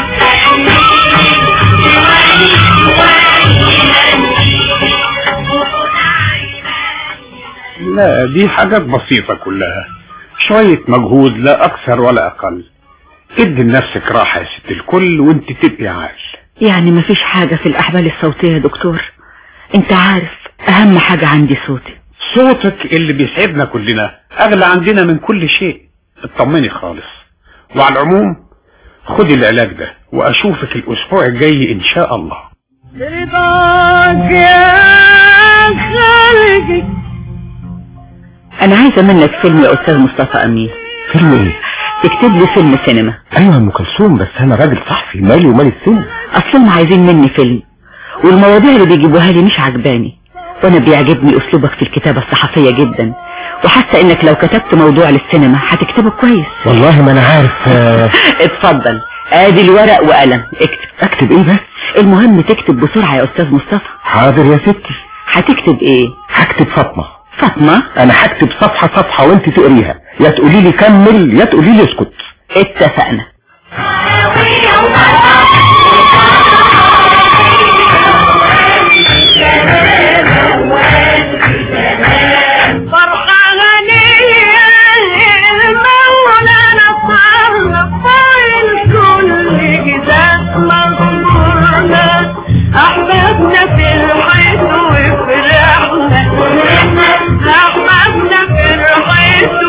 لا دي حاجات بسيطة كلها شوية مجهود لا أكثر ولا أقل ادي لنفسك راحة يا ست الكل وانت تبقي عال يعني مفيش حاجة في الأحبال الصوتية يا دكتور انت عارف أهم حاجة عندي صوتي صوتك اللي بيسعدنا كلنا أغلى عندنا من كل شيء اطمني خالص وعلى العموم خدي العلاج ده وأشوفك الأسبوع الجاي إن شاء الله رضاك يا خالقي أنا عايزة منك فيلم يا أستاذ مصطفى أمين فيلم ايه تكتب لي فيلم سينما ايوه يا ام كلثوم بس انا راجل صحفي مالي ومال السن أصلهم عايزين مني فيلم والمواضيع اللي بيجيبوها لي مش عجباني وانا بيعجبني اسلوبك في الكتابة الصحفية جدا وحاسة انك لو كتبت موضوع للسينما هتكتبه كويس والله ما انا عارف آه، اتفضل ادي الورق وقلم اكتب اكتب ايه بس المهم تكتب بسرعة يا استاذ مصطفى حاضر يا ستي هتكتب ايه هكتب فاطمة فاطمة انا هكتب صفحة صفحة وانت تقريها يا تقولي لي كمل يا تقولي لي اسكت اتفقنا فرحة غنية المولى نصرف الكل جداد مصبورنا أحبابنا فرحت وفرحنا أحبابنا فرحت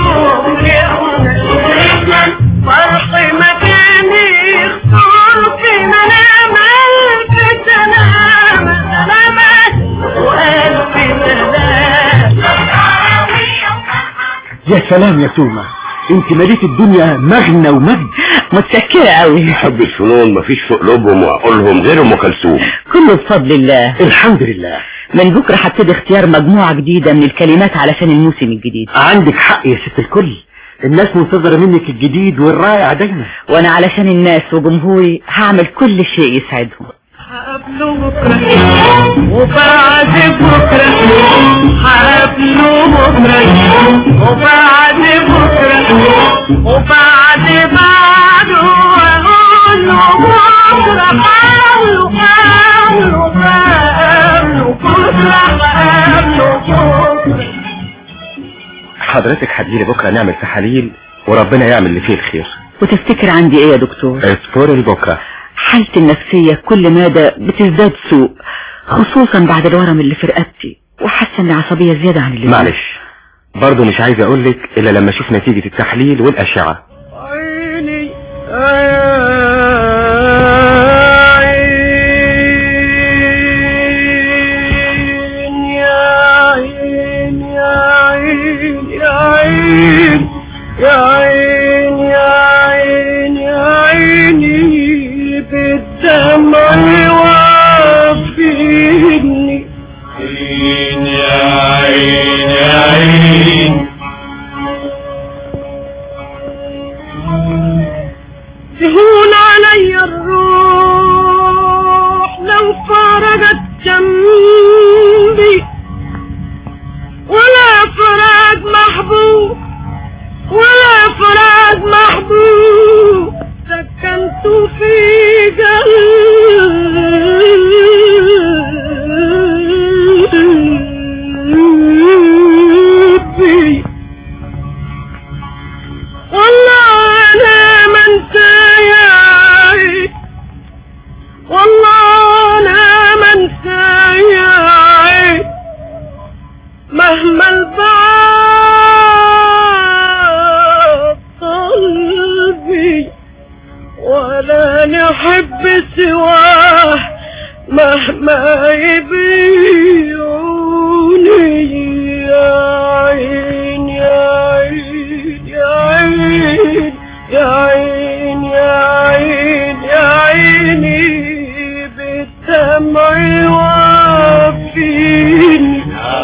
وفرحنا فرح مكان يخطر في منام ألف سلامة سلامة وألف سلامة يا سلام يا سومة انت مليت الدنيا مغنى ومجد متشكرة قوي حب الفنون مفيش في قلوبهم وعقولهم غير ام كلثوم كله بفضل الله الحمد لله من بكرة هبتدي اختيار مجموعة جديدة من الكلمات علشان الموسم الجديد عندك حق يا ست الكل الناس منتظرة منك الجديد والرائع دايما وانا علشان الناس وجمهوري هعمل كل شيء يسعدهم هقابله بكرة وبعد بكرة هقابله بكرة وبعد بكرة وبعد بعده وأقول له بكرة قابله قابله قابله بكرة قابله بكرة حضرتك هتجيلي بكرة نعمل تحاليل وربنا يعمل اللي فيه الخير وتفتكر عندي ايه يا دكتور اذكري لبكرة حالتي النفسية كل مدى بتزداد سوء خصوصا بعد الورم اللي في رقبتي وحاسه اني عصبية زيادة عن اللزوم معلش برضه مش عايز اقولك الا لما اشوف نتيجة التحليل والاشعة عيني عين يا عين يا عين يا عين يا عين يا عين يا عيني بالدمع وفيني عين يا عين يا عين تهون علي الروح لو فرقت جنبي ولا فراق محبوب ولا فراق محبوب سكنت في قلبي والله انا من سايعي والله انا من سايعي مهما البعد قلبي ولا نحب سواه مهما يبيعوني يا عين يا عين يا عين يا عين يا عين يا عيني بالدمع وفيني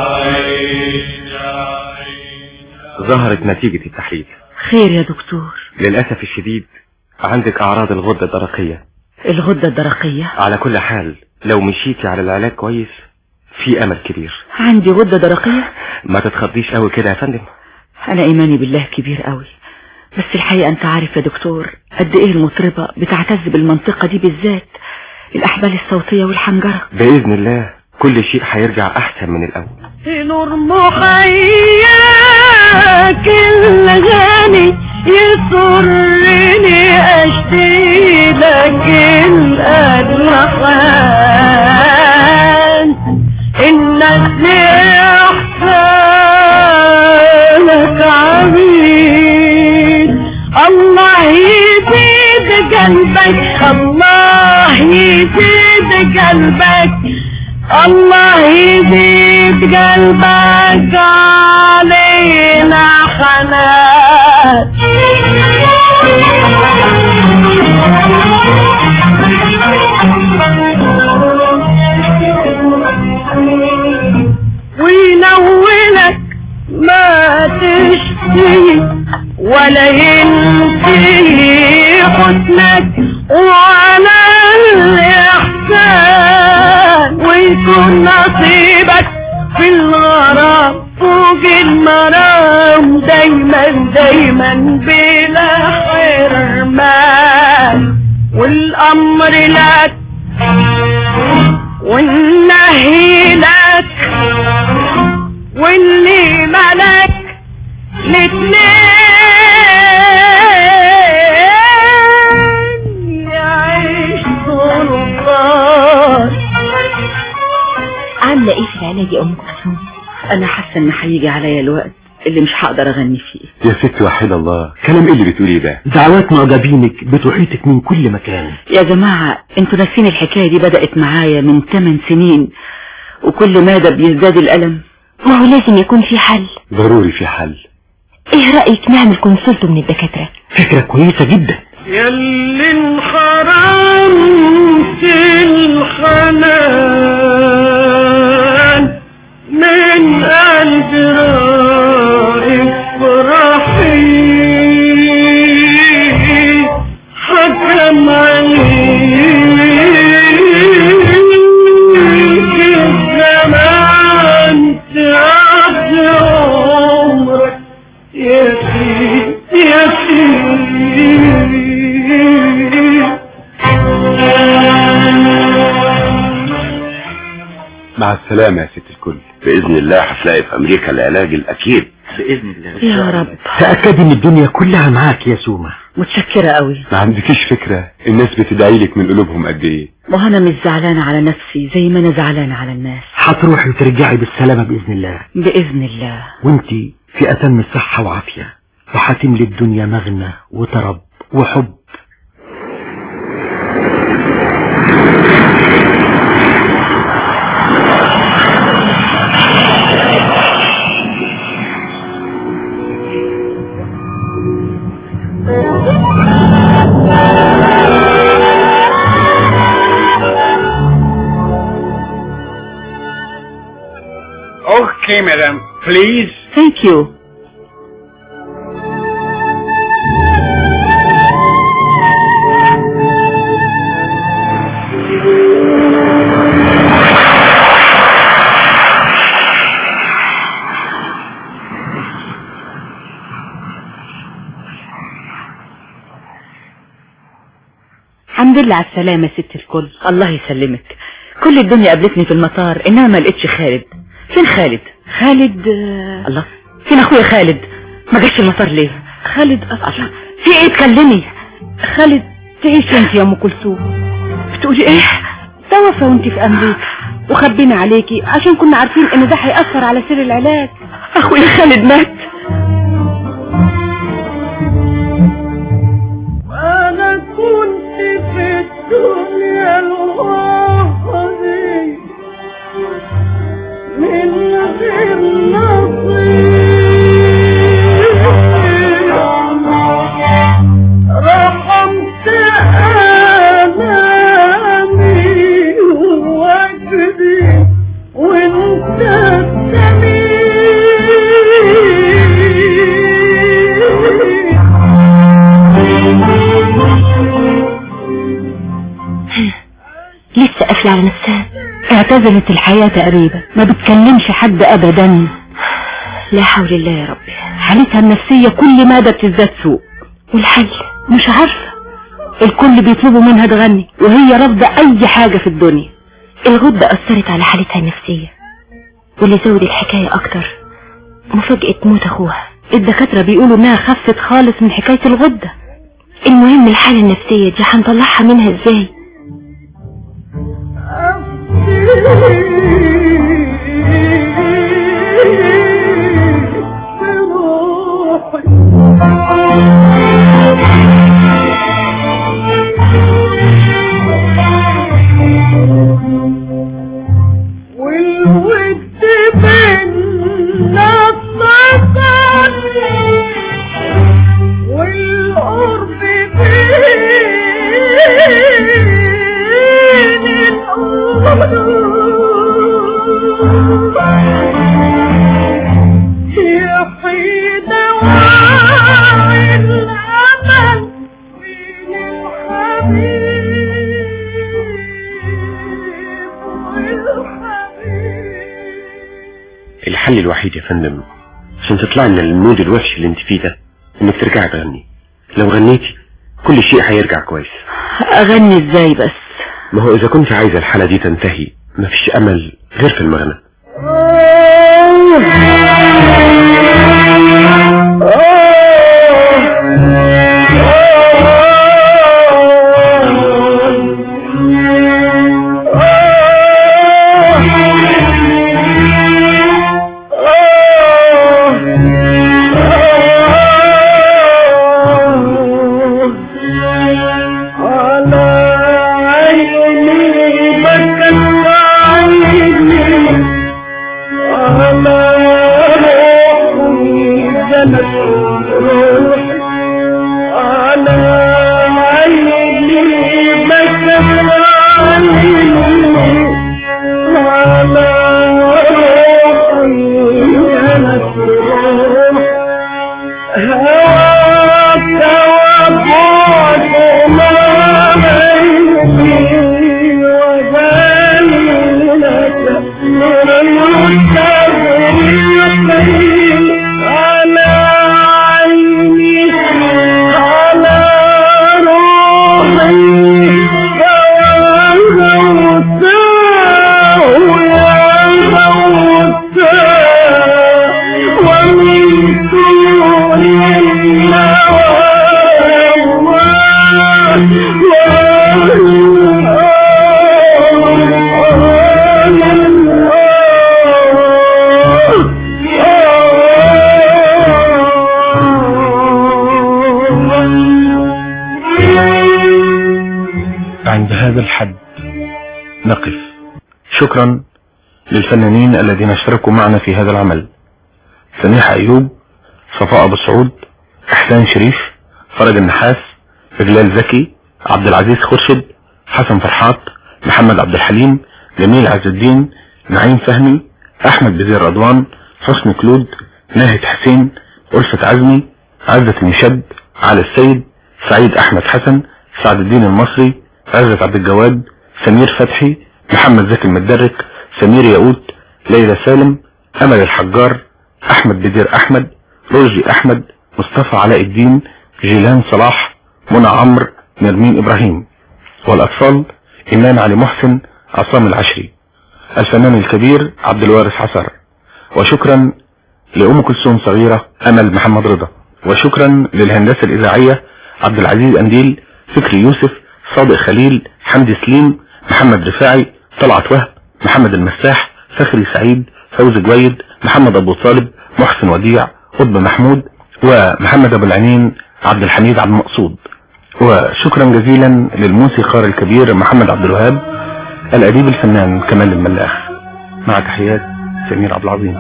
ظهرت نتيجة التحليل خير يا دكتور للأسف الشديد عندك أعراض الغدة الدرقية الغدة الدرقية على كل حال لو مشيتي على العلاج كويس في أمل كبير عندي غدة درقية ما تتخضيش قوي كده يا فندم انا ايماني بالله كبير قوي بس الحقيقة انت عارف يا دكتور قد ايه المطربة بتعتز بالمنطقة دي بالذات الاحبال الصوتية والحنجرة بإذن الله كل شيء هيرجع أحسن من الأول نور محياك الغني يسرني اشتي لك الالحان الناس لاحسانك عبيد الله يزيد قلبك الله يزيد قلبك الله يزيد قلبك علينا حنان وينولك ما تشتي ولا ينتهي حسنك وعلى الإحسان ويكون نصيبك في الغرام فوق المرام دايما دايما بلا حرمان والامر لك والنهي لك واللي ملك الاتنين يعيش سلطان عاملة ايه في العلاج يا ام كلثوم انا حاسه ان هيجي عليا الوقت اللي مش هقدر اغني فيه يا ست وحيد الله كلام ايه اللي بتقوليه ده دعوات معجبينك بتحيطك من كل مكان يا جماعة انتوا ناسين الحكاية دي بدأت معايا من 8 سنين وكل مادة بيزداد الألم ما هو لازم يكون في حل ضروري في حل ايه رأيك نعمل كونسلت من الدكاترة فكرة كويسة جدا ياللي انحرمت الحنان من قلب رائف افرحي حكم عليك الزمان تعدي عمرك يا سيدي يا سيدي مع السلامة يا ست الكل بإذن الله هتلاقي في أمريكا العلاج الأكيد بإذن الله يا رب تأكدي ان الدنيا كلها معاك يا سومة متشكرة قوي ما عندكيش فكرة الناس بتدعي لك من قلوبهم قد ايه وأنا مش زعلانة على نفسي زي ما أنا زعلانة على الناس هتروحي وترجعي بالسلامة بإذن الله بإذن الله وانتي في أتم الصحة وعافية وهتملي الدنيا مغنى وطرب وحب Okay, madam. Please. Thank you الحمد لله على السلامة يا ست الكل الله يسلمك كل الدنيا قابلتني في المطار انما ما لقيتش خالد فين خالد خالد آه، الله فين اخويا خالد ما جاش المطار ليه خالد الله في ايه تكلمي خالد تعيش انت يا ام كلثوم بتقولي ايه توفى وانت في امريكا وخبينا عليكي عشان كنا عارفين ان ده هيأثر على سر العلاج اخويا خالد مات أنا كنت في الدنيا لوحدي من غير نصيب رحمت أنامي وجدي وانت لسه قافلة على نفسها اعتزلت الحياة تقريبا ما بتكلمش حد ابدا لا حول الله يا رب حالتها النفسية كل مادة بتزداد سوء والحل مش عارفة الكل بيطلبوا منها تغني وهي رافضة اي حاجة في الدنيا الغدة أثرت على حالتها النفسية واللي زود الحكاية أكتر مفاجأة موت أخوها الدكاترة بيقولوا انها خفت خالص من حكاية الغدة المهم الحالة النفسية دي هنطلعها منها ازاي والود بينا اتفصل والقرب بين القلوب يحيد وعي الأمل بين الحبيب والحبيب الحل الوحيد يا فندم عشان تطلعي من المود الوحش اللي انت فيه ده انك ترجعي تغني لو غنيتي كل شيء هيرجع كويس اغني ازاي بس ما هو اذا كنت عايزة الحالة دي تنتهي مفيش امل غير في المغنى عند هذا الحد نقف شكرا للفنانين الذين اشتركوا معنا في هذا العمل سميحة أيوب صفاء أبو سعود إحسان شريف فرج النحاس إجلال زكي عبد العزيز خرشد حسن فرحات محمد عبد الحليم جميل عز الدين نعيم فهمي أحمد بزير رضوان حسن كلود ناهد حسين ألفة عزمي عزة مشد علي السيد سعيد أحمد حسن سعد الدين المصري عزت عبد الجواد سمير فتحي محمد زكي المدرك سمير ياقوت ليلى سالم امل الحجار احمد بدير احمد رشدي احمد مصطفى علاء الدين جيلان صلاح منى عمرو نرمين ابراهيم والاطفال ايمان علي محسن عصام العشري الفنان الكبير عبد الوارث حسر وشكرا لأم كلثوم صغيرة أمل محمد رضا وشكرا للهندسة الإذاعية عبد العزيز أنديل فكري يوسف صادق خليل حمدي سليم محمد رفاعي طلعت وهب محمد المساح فخري سعيد فوزي جويد محمد ابو طالب محسن وديع قطب محمود ومحمد ابو العنين عبد الحميد عبد المقصود وشكرا جزيلا للموسيقار الكبير محمد عبد الوهاب الاديب الفنان كمال الملاح مع تحيات سمير عبد العظيم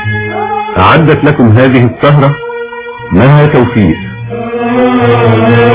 أعدت لكم هذه السهرة مها توفيق